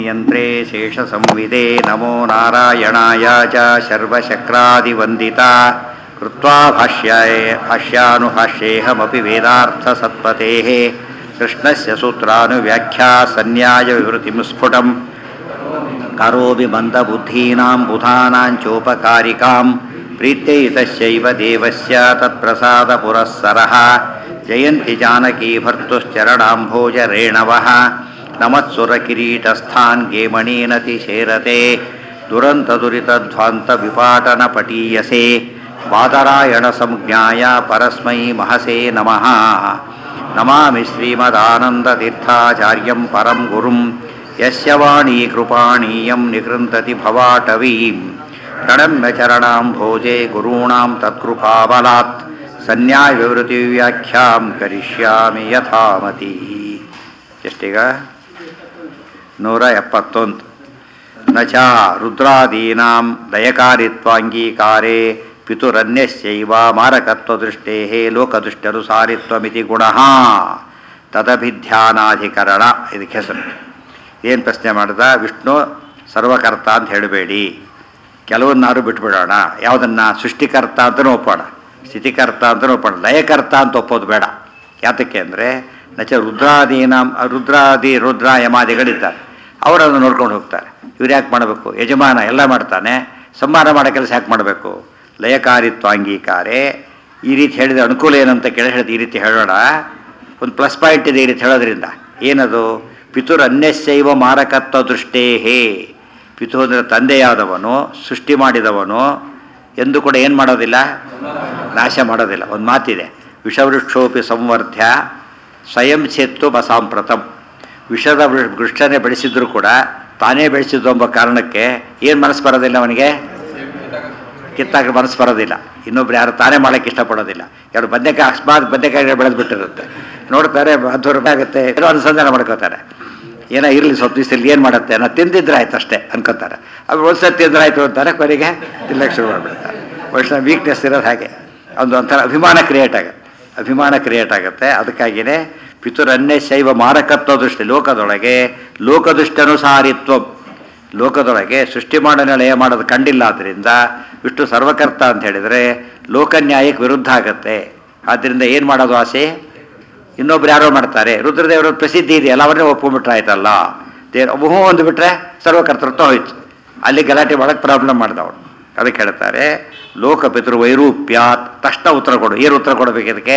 यन्त्रे शेषसंविदे नमो नारायणाय च शर्वशक्रादिवन्दिता कृत्वा भाष्याय भाष्यानुभाष्येऽहमपि वेदार्थसत्पतेः कृष्णस्य सूत्रानुव्याख्या सन्न्यायविवृतिं स्फुटं करोमि मन्दबुद्धीनां बुधानां चोपकारिकां प्रीत्यैतस्यैव देवस्य तत्प्रसादपुरःसरः जयन्ति जानकी भर्तुश्चरणाम्भोजरेणवः नमत्सुरकिरीटस्थान् गेमणीनतिशेरते दुरन्तदुरितध्वान्तविपाटनपटीयसे बादरायणसंज्ञाय परस्मै महसे नमः नमामि श्रीमदानन्दतीर्थाचार्यं परं गुरुं यस्य वाणी कृपाणीयं निकृन्तति भवाटवीं प्रणम्य चरणाम्भोजे गुरूणां तत्कृपाबलात् सन्न्यायविवृतिव्याख्यां करिष्यामि ಯಥಾಮತಿ ಎಷ್ಟೀಗ ನೂರ ಎಪ್ಪತ್ತೊಂದು ನ ಚ ರುದ್ರಾದೀನಾಂ ದಯಕಾರಿತ್ವಾಂಗೀಕಾರೇ ಪಿತುರನ್ಯಸ್ಯೈವ ಮಾರಕತ್ವದೃಷ್ಟೇ ಲೋಕದೃಷ್ಟನುಸಾರಿತ್ವಮಿತಿ ಗುಣ ತದಭಿಧ್ಯಾನಾಧಿಕರಣ ಇದಕ್ಕೆ ಹೆಸರು ಏನು ಪ್ರಶ್ನೆ ಮಾಡಿದ ವಿಷ್ಣು ಸರ್ವಕರ್ತ ಅಂತ ಹೇಳಬೇಡಿ ಕೆಲವನ್ನಾರು ಬಿಟ್ಬಿಡೋಣ ಯಾವುದನ್ನು ಸೃಷ್ಟಿಕರ್ತ ಅಂತಲೂ ಒಪ್ಪೋಣ ಸ್ಥಿತಿಕರ್ತ ಅಂತಲೂ ಒಪ್ಪೋಣ ಲಯಕರ್ತ ಅಂತ ಒಪ್ಪೋದು ಬೇಡ ಯಾತಕ್ಕೆ ಅಂದರೆ ನಚ ರುದ್ರಾದೀನ ರುದ್ರಾದಿ ರುದ್ರ ಯಮಾದಿಗಳಿದ್ದಾರೆ ಅವರನ್ನು ನೋಡ್ಕೊಂಡು ಹೋಗ್ತಾರೆ ಇವ್ರು ಯಾಕೆ ಮಾಡಬೇಕು ಯಜಮಾನ ಎಲ್ಲ ಮಾಡ್ತಾನೆ ಸಂಹಾರ ಮಾಡೋ ಕೆಲಸ ಯಾಕೆ ಮಾಡಬೇಕು ಲಯಕಾರಿತ್ವ ಅಂಗೀಕಾರೆ ಈ ರೀತಿ ಹೇಳಿದ ಅನುಕೂಲ ಏನಂತ ಕೇಳಿ ಹೇಳಿದ ಈ ರೀತಿ ಹೇಳೋಣ ಒಂದು ಪ್ಲಸ್ ಪಾಯಿಂಟ್ ಇದೆ ಈ ರೀತಿ ಹೇಳೋದ್ರಿಂದ ಏನದು ಪಿತುರ್ ಅನ್ಯಸ್ಯೈವ ಮಾರಕತ್ವ ದೃಷ್ಟೇ ಹೇ ಪಿತು ಅಂದರೆ ತಂದೆಯಾದವನು ಸೃಷ್ಟಿ ಮಾಡಿದವನು ಎಂದು ಕೂಡ ಏನು ಮಾಡೋದಿಲ್ಲ ನಾಶ ಮಾಡೋದಿಲ್ಲ ಒಂದು ಮಾತಿದೆ ವಿಷವೃಕ್ಷೋಪಿ ಸಂವರ್ಧ್ಯ ಸ್ವಯಂ ಚೆತ್ತು ಬಸಾಂಪ್ರತಂ ವಿಷದ ವೃಕ್ಷನೇ ಬೆಳೆಸಿದ್ರು ಕೂಡ ತಾನೇ ಬೆಳೆಸಿದ್ದು ಎಂಬ ಕಾರಣಕ್ಕೆ ಏನು ಮನಸ್ಸು ಬರೋದಿಲ್ಲ ಅವನಿಗೆ ಕಿತ್ತಾಕ ಮನಸ್ಸು ಬರೋದಿಲ್ಲ ಇನ್ನೊಬ್ರು ಯಾರು ತಾನೇ ಮಾಡೋಕ್ಕೆ ಇಷ್ಟಪಡೋದಿಲ್ಲ ಯಾರು ಬದನೆಕಾಯಿ ಅಕಸ್ಮಾತ್ ಬದನೆಕಾಯಿ ಬೆಳೆದು ಬಿಟ್ಟಿರುತ್ತೆ ನೋಡ್ತಾರೆ ಹತ್ತು ರೂಪಾಯಿ ಆಗುತ್ತೆ ಏನೋ ಅನುಸಂಧಾನ ಮಾಡ್ಕೋತಾರೆ ಏನೋ ಇರಲಿ ಸ್ವಲ್ಪ ದಿವಸದಲ್ಲಿ ಏನು ಮಾಡುತ್ತೆ ನಾ ತಿಂದಿದ್ರೆ ಆಯ್ತು ಅಷ್ಟೇ ಅನ್ಕೋತಾರೆ ಅದು ಒಂದ್ಸತಿ ತಿಂದ್ರೆ ಆಯ್ತು ಅಂತಾರೆ ಕೊನೆಗೆ ತಿನ್ನಕ್ಕೆ ಶುರು ಮಾಡಿಬಿಡ್ತಾರೆ ವರ್ಷ ವೀಕ್ನೆಸ್ ಇರೋದು ಹಾಗೆ ಒಂದು ಒಂಥರ ಅಭಿಮಾನ ಕ್ರಿಯೇಟ್ ಆಗುತ್ತೆ ಅಭಿಮಾನ ಕ್ರಿಯೇಟ್ ಆಗುತ್ತೆ ಅದಕ್ಕಾಗಿಯೇ ಪಿತುರನ್ಯ ಶೈವ ಮಾರಕತ್ವ ದೃಷ್ಟಿ ಲೋಕದೊಳಗೆ ಲೋಕದೃಷ್ಟನುಸಾರಿತ್ವ ಲೋಕದೊಳಗೆ ಸೃಷ್ಟಿ ಮಾಡೋ ಲಯ ಮಾಡೋದು ಕಂಡಿಲ್ಲ ಆದ್ದರಿಂದ ವಿಷ್ಣು ಸರ್ವಕರ್ತ ಅಂತ ಹೇಳಿದರೆ ಲೋಕನ್ಯಾಯಕ್ಕೆ ವಿರುದ್ಧ ಆಗುತ್ತೆ ಆದ್ದರಿಂದ ಏನು ಮಾಡೋದು ಆಸೆ ಇನ್ನೊಬ್ರು ಯಾರೋ ಮಾಡ್ತಾರೆ ರುದ್ರದೇವರ ಪ್ರಸಿದ್ಧಿ ಇದೆಯಲ್ಲ ಅವರನ್ನೇ ಒಪ್ಕೊಂಡ್ಬಿಟ್ರೆ ಆಯ್ತಲ್ಲ ದೇವ್ರ ಒಬ್ಬ ಒಂದು ಬಿಟ್ರೆ ಸರ್ವಕರ್ತೃತ್ವ ಹೋಯ್ತು ಅಲ್ಲಿ ಗಲಾಟೆ ಮಾಡೋಕ್ಕೆ ಪ್ರಾಬ್ಲಮ್ ಮಾಡಿದವನು ಅದಕ್ಕೆ ಹೇಳ್ತಾರೆ ಲೋಕ ಪಿತೃ ವೈರೂಪ್ಯಾತ್ ತಕ್ಷಣ ಉತ್ತರ ಕೊಡು ಏನು ಉತ್ತರ ಕೊಡಬೇಕು ಇದಕ್ಕೆ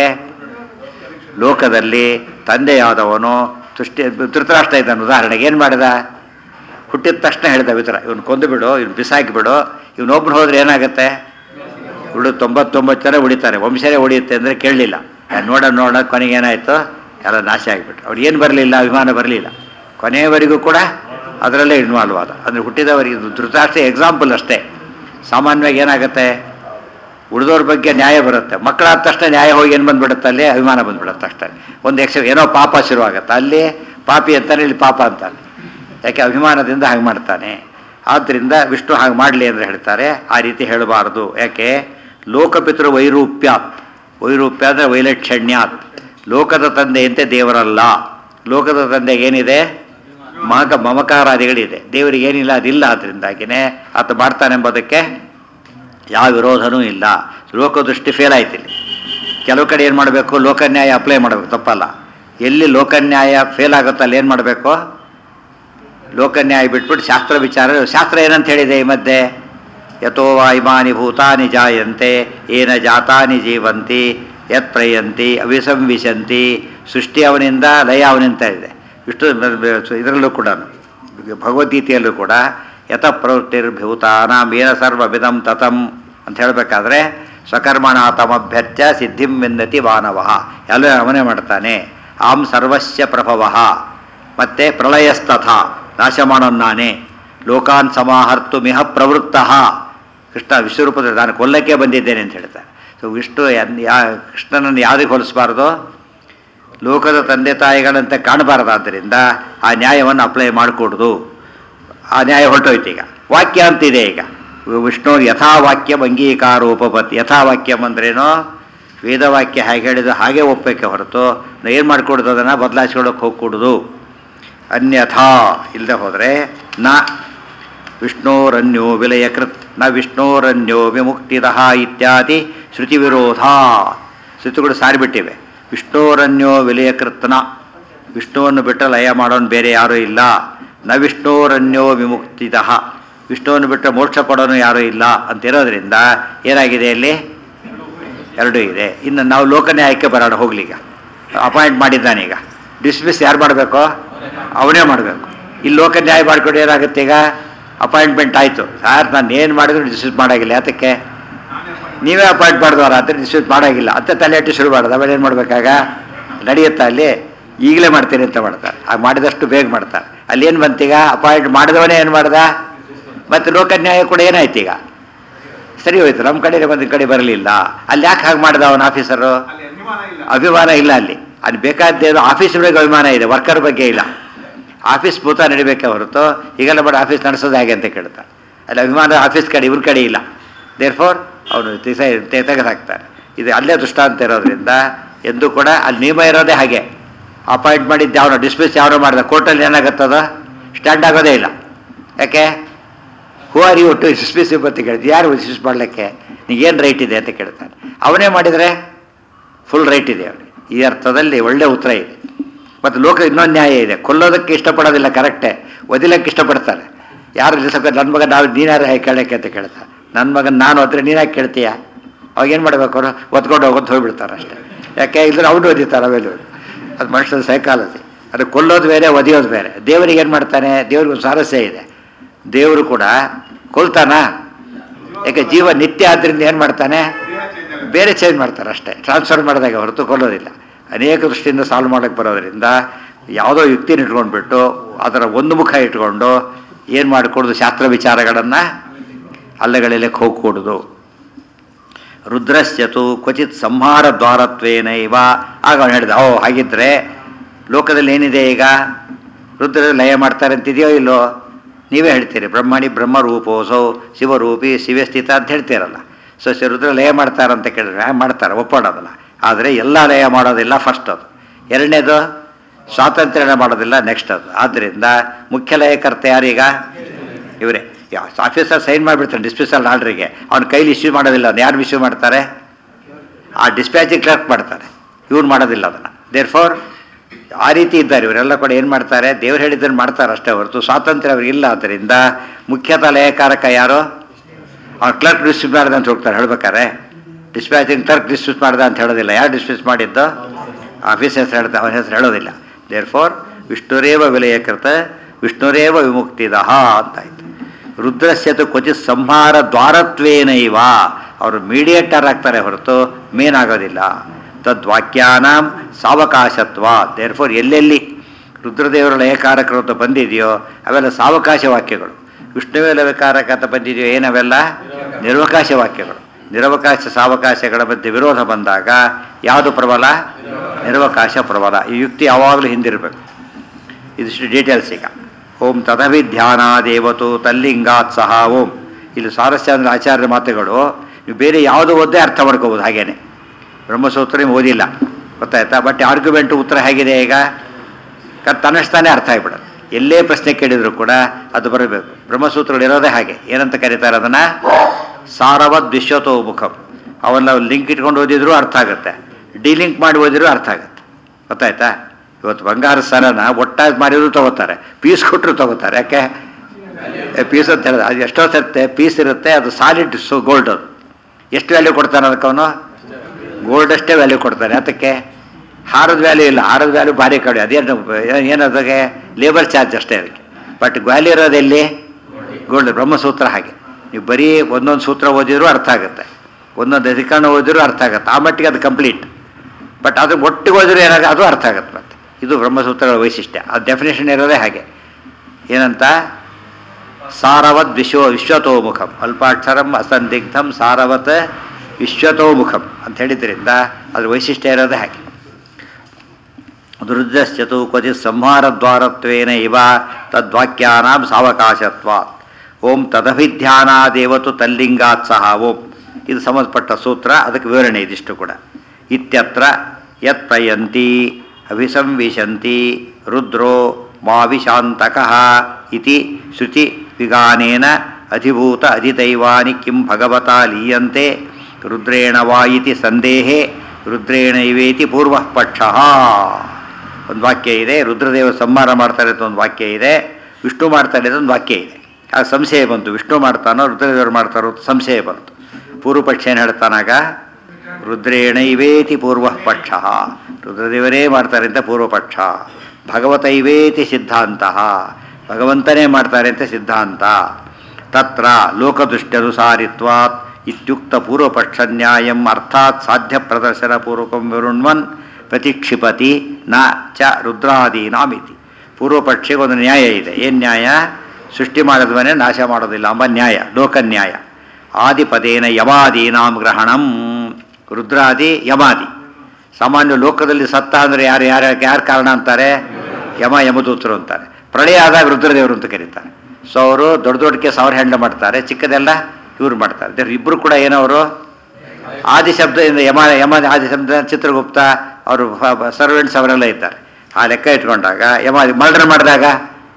ಲೋಕದಲ್ಲಿ ತಂದೆಯಾದವನು ಸೃಷ್ಟಿ ಧೃತರಾಷ್ಟ್ರ ಇದ್ದಾನೆ ಉದಾಹರಣೆಗೆ ಏನು ಮಾಡಿದ ಹುಟ್ಟಿದ ತಕ್ಷಣ ಹೇಳಿದ ವಿತರ ಇವನು ಕೊಂದು ಬಿಡು ಇವ್ನು ಬಿಸಾಕಿಬಿಡು ಇವನೊಬ್ರು ಹೋದ್ರೆ ಏನಾಗುತ್ತೆ ಉಳು ತೊಂಬತ್ತೊಂಬತ್ತು ಜನ ಉಳಿತಾರೆ ವಂಶನೇ ಉಳಿಯುತ್ತೆ ಅಂದರೆ ಕೇಳಲಿಲ್ಲ ನೋಡ ನೋಡ ಕೊನೆಗೆ ಏನಾಯಿತು ಎಲ್ಲ ನಾಶ ಆಗಿಬಿಟ್ರು ಅವ್ರು ಏನು ಬರಲಿಲ್ಲ ಅಭಿಮಾನ ಬರಲಿಲ್ಲ ಕೊನೆಯವರೆಗೂ ಕೂಡ ಅದರಲ್ಲೇ ಇನ್ವಾಲ್ವ್ ಆದ ಅಂದರೆ ಹುಟ್ಟಿದವರಿಗೆ ಇದು ಧೃತರಾಷ್ಟ್ರ ಎಕ್ಸಾಂಪಲ್ ಅಷ್ಟೇ ಸಾಮಾನ್ಯವಾಗಿ ಏನಾಗುತ್ತೆ ಉಳಿದವ್ರ ಬಗ್ಗೆ ನ್ಯಾಯ ಬರುತ್ತೆ ಮಕ್ಕಳಾದ ತಕ್ಷಣ ನ್ಯಾಯ ಹೋಗಿ ಏನು ಬಂದ್ಬಿಡುತ್ತೆ ಅಲ್ಲಿ ಅಭಿಮಾನ ಬಂದ್ಬಿಡುತ್ತೆ ಅಷ್ಟೇ ಒಂದು ಎಕ್ಸ್ ಏನೋ ಪಾಪ ಶುರುವಾಗುತ್ತೆ ಅಲ್ಲಿ ಪಾಪಿ ಅಂತಾನೆ ಇಲ್ಲಿ ಪಾಪ ಅಂತಾನೆ ಯಾಕೆ ಅಭಿಮಾನದಿಂದ ಹಾಗೆ ಮಾಡ್ತಾನೆ ಆದ್ದರಿಂದ ವಿಷ್ಣು ಹಾಗೆ ಮಾಡಲಿ ಅಂದರೆ ಹೇಳ್ತಾರೆ ಆ ರೀತಿ ಹೇಳಬಾರ್ದು ಯಾಕೆ ಲೋಕಪಿತೃ ವೈರೂಪ್ಯಾತ್ ವೈರೂಪ್ಯ ಅಂದರೆ ವೈಲಕ್ಷಣ್ಯಾತ್ ಲೋಕದ ತಂದೆಯಂತೆ ದೇವರಲ್ಲ ಲೋಕದ ತಂದೆಗೆ ಏನಿದೆ ಮಗ ಮಮಕಾರಾದಿಗಳಿದೆ ದೇವರಿಗೆ ಏನಿಲ್ಲ ಅದಿಲ್ಲ ಅದರಿಂದಾಗಿನೇ ಆತ ಮಾಡ್ತಾನೆಂಬುದಕ್ಕೆ ಯಾವ ವಿರೋಧನೂ ಇಲ್ಲ ಲೋಕದೃಷ್ಟಿ ಫೇಲ್ ಆಯ್ತು ಇಲ್ಲಿ ಕೆಲವು ಕಡೆ ಏನು ಮಾಡಬೇಕು ಲೋಕನ್ಯಾಯ ಅಪ್ಲೈ ಮಾಡಬೇಕು ತಪ್ಪಲ್ಲ ಎಲ್ಲಿ ಲೋಕನ್ಯಾಯ ಫೇಲ್ ಆಗುತ್ತೋ ಅಲ್ಲಿ ಏನು ಮಾಡಬೇಕು ಲೋಕನ್ಯಾಯ ಬಿಟ್ಬಿಟ್ಟು ಶಾಸ್ತ್ರ ವಿಚಾರ ಶಾಸ್ತ್ರ ಏನಂತ ಹೇಳಿದೆ ಈ ಮಧ್ಯೆ ಯಥೋ ವಾ ಇಮಾನಿ ಭೂತಾನಿ ಜಾಯಂತೆ ಏನ ಜಾತಾನಿ ಜೀವಂತಿ ಯತ್ ಪ್ರಯಂತಿ ಅವಿಸಂವಿಶಂತಿ ಸೃಷ್ಟಿ ಅವನಿಂದ ಲಯ ಅವನಿಂದ ಇದೆ ಇಷ್ಟು ಇದರಲ್ಲೂ ಕೂಡ ಭಗವದ್ಗೀತೆಯಲ್ಲೂ ಕೂಡ ಯಥ ಪ್ರವೃತ್ತಿರ್ಭೂತಾನಾಂ ಏನ ಸರ್ವವಿಧಂ ತತಂ ಅಂತ ಹೇಳಬೇಕಾದ್ರೆ ಸ್ವಕರ್ಮಣ ತಮಭ್ಯರ್ಚ ಸಿದ್ಧಿಂ ವಿಂದತಿ ಮಾನವ ಎಲ್ಲ ಅವನೇ ಮಾಡ್ತಾನೆ ಆಂ ಸರ್ವಸ್ಯ ಪ್ರಭವ ಮತ್ತೆ ಪ್ರಳಯಸ್ತಥ ನಾಶ ಮಾಡೋನು ನಾನೇ ಲೋಕಾನ್ ಸಮಾಹರ್ತು ಮಿಹ ಪ್ರವೃತ್ತ ಕೃಷ್ಣ ವಿಶ್ವರೂಪದ ನಾನು ಕೊಲ್ಲಕ್ಕೆ ಬಂದಿದ್ದೇನೆ ಅಂತ ಹೇಳ್ತಾರೆ ಸೊ ವಿಷ್ಣು ಯಾ ಕೃಷ್ಣನನ್ನು ಯಾವುದಕ್ಕೆ ಹೋಲಿಸಬಾರ್ದು ಲೋಕದ ತಂದೆ ತಾಯಿಗಳಂತೆ ಕಾಣಬಾರ್ದಾದ್ದರಿಂದ ಆ ನ್ಯಾಯವನ್ನು ಅಪ್ಲೈ ಮಾಡಿಕೊಡ್ದು ಆ ನ್ಯಾಯ ಹೊರಟೋಯ್ತು ಈಗ ವಾಕ್ಯ ಅಂತಿದೆ ಈಗ ವಿಷ್ಣು ಯಥಾವಾಕ್ಯಂ ಅಂಗೀಕಾರೋಪಪತ್ ಯಥಾವಾಕ್ಯಂ ಅಂದ್ರೇನೋ ವೇದವಾಕ್ಯ ಹೇಗೆ ಹೇಳಿದ್ರು ಹಾಗೆ ಒಪ್ಪಕ್ಕೆ ಹೊರತು ಏನು ಮಾಡಿಕೊಡೋದು ಅದನ್ನು ಬದಲಾಯಿಸ್ಕೊಳ್ಳೋಕೆ ಹೋಗ್ಕೊಡೋದು ಅನ್ಯಥಾ ಇಲ್ಲದೆ ಹೋದರೆ ನ ವಿಷ್ಣೋರನ್ಯೋ ವಿಲಯ ಕೃತ್ ನ ವಿಷ್ಣೋರನ್ಯೋ ವಿಮುಕ್ತಿದಃ ಇತ್ಯಾದಿ ಶ್ರುತಿ ವಿರೋಧ ಶ್ರುತಿಗಳು ಸಾರಿಬಿಟ್ಟಿವೆ ವಿಷ್ಣೋರನ್ಯೋ ವಿಲಯ ಕೃತ್ನ ವಿಷ್ಣುವನ್ನು ಬಿಟ್ಟು ಲಯ ಮಾಡೋನು ಬೇರೆ ಯಾರೂ ಇಲ್ಲ ನ ವಿಷ್ಣೋರನ್ಯೋ ವಿಮುಕ್ತಿದಃ ವಿಷ್ಣುವನ್ನು ಬಿಟ್ಟು ಮೋಕ್ಷ ಕೊಡೋನು ಯಾರೂ ಇಲ್ಲ ಅಂತಿರೋದ್ರಿಂದ ಏನಾಗಿದೆ ಅಲ್ಲಿ ಎರಡೂ ಇದೆ ಇನ್ನು ನಾವು ಲೋಕನೇ ಆಯ್ಕೆ ಬರೋಣ ಹೋಗ್ಲೀಗ ಅಪಾಯಿಂಟ್ ಮಾಡಿದ್ದಾನೀಗ ಡಿಸ್ಮಿಸ್ ಯಾರು ಮಾಡಬೇಕು ಅವನೇ ಮಾಡಬೇಕು ಇಲ್ಲಿ ಲೋಕ ನ್ಯಾಯ ಮಾಡ್ಕೊಂಡು ಏನಾಗುತ್ತೆ ಈಗ ಅಪಾಯಿಂಟ್ಮೆಂಟ್ ಆಯಿತು ಸಾರ್ ನಾನು ಏನು ಮಾಡಿದ್ರು ಡಿಸ್ಮಿಸ್ ಮಾಡೋಗಿಲ್ಲ ಯಾತಕ್ಕೆ ನೀವೇ ಅಪಾಯಿಂಟ್ ಮಾಡಿದವ್ರ ಹತ್ರ ಡಿಸ್ಮಿಸ್ ಮಾಡೋಗಿಲ್ಲ ಅಂತ ತಲೆ ಇಟ್ಟು ಶುರು ಮಾಡೋದು ಆಮೇಲೆ ಏನು ಮಾಡಬೇಕಾಗ ನಡೆಯುತ್ತಾ ಅಲ್ಲಿ ಈಗಲೇ ಮಾಡ್ತೀನಿ ಅಂತ ಮಾಡ್ತಾರೆ ಆಗ ಮಾಡಿದಷ್ಟು ಬೇಗ ಮಾಡ್ತಾರೆ ಅಲ್ಲಿ ಏನು ಬಂತೀಗ ಅಪಾಯಿಂಟ್ ಮಾಡಿದವನೇ ಏನು ಮಾಡ್ದ ಮತ್ತು ಲೋಕ ನ್ಯಾಯ ಕೂಡ ಏನಾಯ್ತು ಈಗ ಸರಿ ಹೋಯ್ತು ನಮ್ಮ ಕಡೆ ಬಂದ ಕಡೆ ಬರಲಿಲ್ಲ ಅಲ್ಲಿ ಯಾಕೆ ಹಾಗೆ ಮಾಡ್ದ ಅವನ ಆಫೀಸರು ಅಲ್ಲಿ ಅಭಿಮಾನ ಇಲ್ಲ ಅಭಿಮಾನ ಇಲ್ಲ ಅಲ್ಲಿ ಅಲ್ಲಿ ಬೇಕಾದ್ದೇನು ಆಫೀಸ್ ಬಗ್ಗೆ ಅಭಿಮಾನ ಇದೆ ವರ್ಕರ್ ಬಗ್ಗೆ ಇಲ್ಲ ಆಫೀಸ್ ಭೂತ ನಡಿಬೇಕೆ ಹೊರತು ಈಗೆಲ್ಲ ಬಡ ಆಫೀಸ್ ನಡೆಸೋದು ಹೇಗೆ ಅಂತ ಕೇಳ್ತಾರೆ ಅಲ್ಲಿ ಅಭಿಮಾನ ಆಫೀಸ್ ಕಡೆ ಇವ್ರ ಕಡೆ ಇಲ್ಲ ದೇರ್ ಫೋರ್ ಅವನು ತೆಗೆದಾಕ್ತಾರೆ ಇದು ಅಲ್ಲೇ ದೃಷ್ಟಾಂತ ಇರೋದ್ರಿಂದ ಎಂದೂ ಕೂಡ ಅಲ್ಲಿ ನಿಯಮ ಇರೋದೇ ಹಾಗೆ ಅಪಾಯಿಂಟ್ ಮಾಡಿದ್ದು ಯಾವನೋ ಡಿಸ್ಮಿಸ್ ಯಾವನೋ ಮಾಡಿದ ಕೋರ್ಟಲ್ಲಿ ಏನಾಗುತ್ತದ ಸ್ಟ್ಯಾಂಡ್ ಆಗೋದೇ ಇಲ್ಲ ಯಾಕೆ who are you to dismiss ಅಂತ ಕೇಳ್ತೀವಿ ಯಾರು ಡಿಸ್ಮಿಸ್ ಮಾಡಲಿಕ್ಕೆ ಏನು ರೈಟ್ ಇದೆ ಅಂತ ಕೇಳ್ತಾನೆ ಅವನೇ ಮಾಡಿದರೆ ಫುಲ್ ರೈಟ್ ಇದೆ ಅವನಿಗೆ ಈ ಅರ್ಥದಲ್ಲಿ ಒಳ್ಳೆ ಉತ್ತರ ಇದೆ ಮತ್ತು ಲೋಕ ಇನ್ನೊಂದು ನ್ಯಾಯ ಇದೆ ಕೊಲ್ಲೋದಕ್ಕೆ ಇಷ್ಟಪಡೋದಿಲ್ಲ ಕರೆಕ್ಟೇ ಒದಿಲಕ್ಕೆ ಇಷ್ಟಪಡ್ತಾರೆ ಯಾರು ನಿಲ್ಸಕ್ಕೆ ನನ್ನ ಮಗ ನಾವು ನೀನಾರು ಹೇಗೆ ಕೇಳೋಕ್ಕೆ ಅಂತ ಕೇಳ್ತಾರೆ ನನ್ನ ಮಗನ ನಾನು ಹೋದ್ರೆ ನೀನಾಗಿ ಕೇಳ್ತೀಯ ಅವಾಗ ಏನು ಮಾಡಬೇಕು ಅವರು ಒತ್ಕೊಂಡು ಹೋಗೋದು ಹೋಗ್ಬಿಡ್ತಾರೆ ಅಷ್ಟೇ ಯಾಕೆ ಇದ್ರೆ ಅವನು ಒದಿತಾರೆ ಆಮೇಲೆ ಅದು ಮನುಷ್ಯನ ಸೈಕಾಲಜಿ ಅದು ಕೊಲ್ಲೋದು ಬೇರೆ ಒದಿಯೋದು ಬೇರೆ ದೇವರಿಗೆ ಏನು ಮಾಡ್ತಾನೆ ದೇವ್ರಿಗೆ ಒಂದು ಸಾರಸ್ಯ ಇದೆ ದೇವರು ಕೂಡ ಕೊಲ್ತಾನಾ ಯಾಕೆ ಜೀವ ನಿತ್ಯ ಆದ್ದರಿಂದ ಏನು ಮಾಡ್ತಾನೆ ದೇಹ ಚೇಂಜ್ ಆಗುತ್ತೆ ಬೇರೆ ಚೇಂಜ್ ಮಾಡ್ತಾರೆ ಅಷ್ಟೇ ಟ್ರಾನ್ಸ್ಫರ್ ಮಾಡಿದಾಗ ಹೊರತು ಕೊಲ್ಲೋದಿಲ್ಲ ಅನೇಕ ದೃಷ್ಟಿಯಿಂದ ಸಾಲ್ವ್ ಮಾಡೋಕ್ಕೆ ಬರೋದ್ರಿಂದ ಯಾವುದೋ ಯುಕ್ತಿನ ಇಟ್ಕೊಂಡ್ಬಿಟ್ಟು ಅದರ ಒಂದು ಮುಖ ಇಟ್ಕೊಂಡು ಏನು ಮಾಡಿಕೊಡೋದು ಶಾಸ್ತ್ರ ವಿಚಾರಗಳನ್ನು ಅಲ್ಲಗಳಲ್ಲೇ ಹೋಗ್ಕೊಡೋದು ರುದ್ರಶ್ಚತು ಕ್ವಚಿತ್ ಸಂಹಾರ ದ್ವಾರತ್ವೇನೈವ ಆಗ ಅವನು ಹೇಳಿದ ಓ ಹಾಗಿದ್ರೆ ಲೋಕದಲ್ಲಿ ಏನಿದೆ ಈಗ ರುದ್ರ ಲಯ ಮಾಡ್ತಾರೆ ಅಂತಿದೆಯೋ ಇಲ್ಲೋ ನೀವೇ ಹೇಳ್ತೀರಿ ಬ್ರಹ್ಮಣಿ ಬ್ರಹ್ಮರೂಪೋಸೌ ಶಿವರೂಪಿ ಶಿವಸ್ಥಿತ ಅಂತ ಹೇಳ್ತೀರಲ್ಲ ಸೊ ಶ- ರುದ್ರ ಲಯ ಮಾಡ್ತಾರಂತ ಕೇಳಿದ್ರೆ ಹ್ಯಾಂಗೆ ಮಾಡ್ತಾರೆ ಒಪ್ಪಾಡೋದಲ್ಲ ಆದರೆ ಎಲ್ಲ ಲಯ ಮಾಡೋದಿಲ್ಲ ಫಸ್ಟ್ ಅದು ಎರಡನೇದು ಸ್ವಾತಂತ್ರ್ಯನ ಮಾಡೋದಿಲ್ಲ ನೆಕ್ಸ್ಟ್ ಅದು ಆದ್ದರಿಂದ ಮುಖ್ಯ ಲಯಕರ್ತ ಯಾರೀಗ ಇವರೇ ಆಫೀಸರ್ ಸೈನ್ ಮಾಡಿಬಿಡ್ತಾನೆ ಡಿಸ್ಪಿಸಲ್ ಆರ್ಡ್ರಿಗೆ ಅವ್ನ ಕೈಲಿ ಇಶ್ಯೂ ಮಾಡೋದಿಲ್ಲ ಅವ್ನು ಯಾರು ಇಶ್ಯೂ ಮಾಡ್ತಾರೆ ಆ ಡಿಸ್ಪ್ಯಾಚಿಂಗ್ ಕ್ಲರ್ಕ್ ಮಾಡ್ತಾರೆ ಇವ್ರು ಮಾಡೋದಿಲ್ಲ ಅದನ್ನು ದೇರ್ ಫೋರ್ ಆ ರೀತಿ ಇದ್ದಾರೆ ಇವರೆಲ್ಲ ಕೂಡ ಏನು ಮಾಡ್ತಾರೆ ದೇವ್ರು ಹೇಳಿದ್ದನ್ನು ಮಾಡ್ತಾರೆ ಅಷ್ಟೇ ಹೊರತು ಸ್ವಾತಂತ್ರ್ಯ ಅವ್ರಿಗೆ ಇಲ್ಲ ಆದ್ದರಿಂದ ಮುಖ್ಯತಃ ಲಯಕಾರಕ ಯಾರು ಅವ್ನು ಕ್ಲರ್ಕ್ ಡಿಸ್ಮಿಸ್ ಮಾಡ್ದೆ ಅಂತ ಹೋಗ್ತಾರೆ ಹೇಳ್ಬೇಕಾರೆ ಡಿಸ್ಪ್ಯಾಚಿಂಗ್ ಕ್ಲರ್ಕ್ ಡಿಸ್ಮಿಸ್ ಮಾಡ್ದ ಅಂತ ಹೇಳೋದಿಲ್ಲ ಯಾರು ಡಿಸ್ಮಿಸ್ ಮಾಡಿದ್ದು ಆಫೀಸ್ ಹೆಸರು ಹೇಳ್ತಾ ಅವನ ಹೆಸರು ಹೇಳೋದಿಲ್ಲ ದೇರ್ ಫೋರ್ ವಿಷ್ಣುರೇವ ವಿಲಯಕೃತ ವಿಷ್ಣುರೇವ ವಿಮುಕ್ತಿದಹ ಅಂತಾಯ್ತು ರುದ್ರಸ್ಯತು ಕ್ವಚಿತ್ ಸಂಹಾರ ದ್ವಾರತ್ವೇನೈವ ಅವರು ಮೀಡಿಯೇಟರ್ ಆಗ್ತಾರೆ ಹೊರತು ಮೇನ್ ಆಗೋದಿಲ್ಲ ತದ್ವಾಕ್ಯಾನಾಂ ಸಾವಕಾಶತ್ವ ದೇರ್ ಫೋರ್ ಎಲ್ಲೆಲ್ಲಿ ರುದ್ರದೇವರ ಲಯಕಾರಕರು ಅಂತ ಬಂದಿದೆಯೋ ಅವೆಲ್ಲ ಸಾವಕಾಶ ವಾಕ್ಯಗಳು ವಿಷ್ಣುವೇ ಲಯಕಾರಕ ಅಂತ ಬಂದಿದೆಯೋ ಏನವೆಲ್ಲ ನಿರವಕಾಶ ವಾಕ್ಯಗಳು ನಿರವಕಾಶ ಸಾವಕಾಶಗಳ ಮಧ್ಯೆ ವಿರೋಧ ಬಂದಾಗ ಯಾವುದು ಪ್ರಬಲ ನಿರವಕಾಶ ಪ್ರಬಲ ಈ ಯುಕ್ತಿ ಯಾವಾಗಲೂ ಹಿಂದಿರಬೇಕು ಇದಿಷ್ಟು ಡೀಟೇಲ್ಸ್ ಈಗ ಓಂ ತದಭಿಧ್ಯಾನಾದೇವತು ತಲ್ಲಿಂಗಾತ್ ಸಹ ಓಂ ಇಲ್ಲಿ ಸ್ವಾರಸ್ಯ ಆಚಾರ್ಯ ಮಾತುಗಳು ನೀವು ಬೇರೆ ಯಾವುದು ಓದೇ ಅರ್ಥ ಮಾಡ್ಕೋಬೋದು ಹಾಗೇನೆ ಬ್ರಹ್ಮಸೂತ್ರ ನೀವು ಓದಿಲ್ಲ ಗೊತ್ತಾಯ್ತಾ ಬಟ್ ಆರ್ಗ್ಯುಮೆಂಟ್ ಉತ್ತರ ಹೇಗಿದೆ ಈಗ ಕ- ತನ್ನಷ್ಟಾನೇ ಅರ್ಥ ಆಗಿಬಿಡೋದು ಎಲ್ಲೇ ಪ್ರಶ್ನೆ ಕೇಳಿದ್ರು ಕೂಡ ಅದು ಬರಬೇಕು ಬ್ರಹ್ಮಸೂತ್ರಗಳು ಇರೋದೇ ಹಾಗೆ ಏನಂತ ಕರೀತಾರೆ ಅದನ್ನು ಸಾರವದ್ ವಿಶ್ವತೋ ಮುಖಂ ಅವನ್ನ ಲಿಂಕ್ ಇಟ್ಕೊಂಡು ಓದಿದ್ರು ಅರ್ಥ ಆಗುತ್ತೆ ಡಿಲಿಂಕ್ ಮಾಡಿ ಓದಿದ್ರು ಅರ್ಥ ಆಗುತ್ತೆ ಗೊತ್ತಾಯ್ತಾ ಇವತ್ತು ಬಂಗಾರ ಸರನ ಒಟ್ಟಾಗಿ ಮಾರಿದ್ರು ತಗೋತಾರೆ ಪೀಸ್ ಕೊಟ್ಟರು ತಗೋತಾರೆ ಯಾಕೆ ಪೀಸ್ ಅಂತ ಹೇಳಿದ್ರೆ ಅದು ಎಷ್ಟೋ ಸರ್ತೆ ಪೀಸ್ ಇರುತ್ತೆ ಅದು ಸಾಲಿಡ್ ಸು ಗೋಲ್ಡ್ ಅದು ಎಷ್ಟು ವ್ಯಾಲ್ಯೂ ಕೊಡ್ತಾನೆ ಅದಕ್ಕೆ ಅವನು ಗೋಲ್ಡ್ ಅಷ್ಟೇ ವ್ಯಾಲ್ಯೂ ಕೊಡ್ತಾನೆ ಅದಕ್ಕೆ ಹಾರದ ವ್ಯಾಲ್ಯೂ ಇಲ್ಲ ಹಾರದ ವ್ಯಾಲ್ಯೂ ಭಾರಿ ಕಡಿಮೆ ಅದೇನು ಏನದಕ್ಕೆ ಲೇಬರ್ ಚಾರ್ಜ್ ಅಷ್ಟೇ ಅದಕ್ಕೆ ಬಟ್ ವ್ಯಾಲ್ಯೂ ಇರೋದು ಎಲ್ಲಿ ಗೋಲ್ಡ್ ಬ್ರಹ್ಮಸೂತ್ರ ಹಾಗೆ ನೀವು ಬರೀ ಒಂದೊಂದು ಸೂತ್ರ ಓದಿದ್ರು ಅರ್ಥ ಆಗುತ್ತೆ ಒಂದೊಂದು ಅಧಿಕರಣ ಓದಿದ್ರು ಅರ್ಥ ಆಗುತ್ತೆ ಆ ಮಟ್ಟಿಗೆ ಅದು ಕಂಪ್ಲೀಟ್ ಬಟ್ ಅದು ಒಟ್ಟಿಗೆ ಓದಿದ್ರು ಏನಾಗ ಅದು ಅರ್ಥ ಆಗುತ್ತೆ ಮತ್ತೆ ಇದು ಬ್ರಹ್ಮಸೂತ್ರಗಳ ವೈಶಿಷ್ಟ್ಯ ಆ ಡೆಫಿನೇಷನ್ ಇರೋದೇ ಹಾಗೆ ಏನಂತ ಸಾರವತ್ ವಿಶ್ವ ವಿಶ್ವತೋಮುಖಂ ಅಲ್ಪಾಕ್ಷರಂ ಅಸಂದಿಗ್ಧಂ ಸಾರವತ್ ವಿಶ್ವತೋಮುಖಂ ಅಂತ ಹೇಳಿದ್ರಿಂದ ಅದ್ರ ವೈಶಿಷ್ಟ್ಯ ಇರೋದೇ ಹಾಗೆ ದುರ್ಜಶ್ಚತು ಕ್ವಚಿತ್ ಸಂಹಾರದ್ವಾರತ್ವೇನ ಇವ ತದ್ವಾಕ್ಯಾನಾಂ ಸಾವಕಾಶತ್ವಾತ್ ಓಂ ತದಭಿಧ್ಯಾನಾದೇವತು ತಲ್ಲಿಂಗಾತ್ ಸಹ ಓಂ ಇದು ಸಂಬಂಧಪಟ್ಟ ಸೂತ್ರ ಅದಕ್ಕೆ ವಿವರಣೆ ಇದಿಷ್ಟು ಕೂಡ ಇತ್ಯತ್ರ ಯತ್ ಪ್ರಯಂತಿ ಅಭಿಸಂವಿಶಂತಿ ರುದ್ರೋ ಮಾ ವಿಶಾಂತಕಃ ಇತಿ ಶ್ರುತಿ ವಿಗಾನೇನ ಅಧಿಭೂತ ಅಧಿದೈವಾನಿ ಕಿಂ ಭಗವತಾ ಲೀಯಂತೆ ರುದ್ರೇಣ ವಾ ಇತಿ ಸಂದೇಹೇ ರುದ್ರೇಣ ಇವೇತಿ ಪೂರ್ವ ಪಕ್ಷ ಒಂದು ವಾಕ್ಯ ಇದೆ ರುದ್ರದೇವ ಸಂಹಾರ ಮಾಡ್ತಾರೆ ಅಂತ ಒಂದು ವಾಕ್ಯ ಇದೆ ವಿಷ್ಣು ಮಾಡ್ತಾರೆ ಅಂತ ಒಂದು ವಾಕ್ಯ ಇದೆ ಆ ಸಂಶಯ ಬಂತು ವಿಷ್ಣು ಮಾಡ್ತಾನೋ ರುದ್ರದೇವರು ಮಾಡ್ತಾರೋ ಅಂತ ಸಂಶಯ ಬಂತು ಪೂರ್ವ ಪಕ್ಷ ಏನು ಹೇಳ್ತಾನಾಗ ರುದ್ರೇಣ ಇವೇತಿ ಪೂರ್ವ ಪಕ್ಷ ರುದ್ರದೇವರೇ ಮಾಡ್ತಾರೆ ಅಂತ ಪೂರ್ವ ಪಕ್ಷ ಭಗವತ ಇವೇತಿ ಸಿದ್ಧಾಂತ ಭಗವಂತನೇ ಮಾಡ್ತಾರೆ ಅಂತ ಸಿದ್ಧಾಂತ ತತ್ರ ಲೋಕದೃಷ್ಟ್ಯನುಸಾರಿತ್ವಾತ್ ಇತ್ಯುಕ್ತ ಪೂರ್ವಪಕ್ಷ ನ್ಯಾಯಂ ಅರ್ಥಾತ್ ಸಾಧ್ಯ ಪ್ರದರ್ಶನ ಪೂರ್ವಕಂ ವಿರುಣ್ವನ್ ಪ್ರತಿಕ್ಷಿಪತಿ ನ ಚ ರುದ್ರಾದೀನಾಮಿತಿ ಪೂರ್ವಪಕ್ಷಿಗೆ ಒಂದು ನ್ಯಾಯ ಇದೆ ಏನು ನ್ಯಾಯ ಸೃಷ್ಟಿ ಮಾಡಿದವನೇ ನಾಶ ಮಾಡೋದಿಲ್ಲ ಎಂಬ ನ್ಯಾಯ ಲೋಕನ್ಯಾಯ ಆದಿಪದೇನ ಯಮಾದೀನಾಂ ಗ್ರಹಣಂ ರುದ್ರಾದಿ ಯಮಾದಿ ಸಾಮಾನ್ಯ ಲೋಕದಲ್ಲಿ ಸತ್ತ ಅಂದರೆ ಯಾರು ಯಾರು ಯಾರು ಕಾರಣ ಅಂತಾರೆ ಯಮ ಯಮದೂತರು ಅಂತಾರೆ ಪ್ರಳಯ ಆದಾಗ ರುದ್ರದೇವರು ಅಂತ ಕರೀತಾರೆ ಸೊ ಅವರು ದೊಡ್ಡ ದೊಡ್ಡ ಕೇಸ್ ಅವ್ರು ಹ್ಯಾಂಡಲ್ ಮಾಡ್ತಾರೆ ಚಿಕ್ಕದೆಲ್ಲ ಇವ್ರು ಮಾಡ್ತಾರೆ ದೇವ್ರು ಇಬ್ಬರು ಕೂಡ ಏನವರು ಆದಿ ಶಬ್ದದಿಂದ ಯಮ ಯಮ ಆದಿ ಶಬ್ದ ಚಿತ್ರಗುಪ್ತ ಅವರು ಸರ್ವೆಂಟ್ಸ್ ಅವರೆಲ್ಲ ಇದ್ದಾರೆ ಆ ಲೆಕ್ಕ ಇಟ್ಕೊಂಡಾಗ ಯಮ ಮರ್ಡರ್ ಮಾಡಿದಾಗ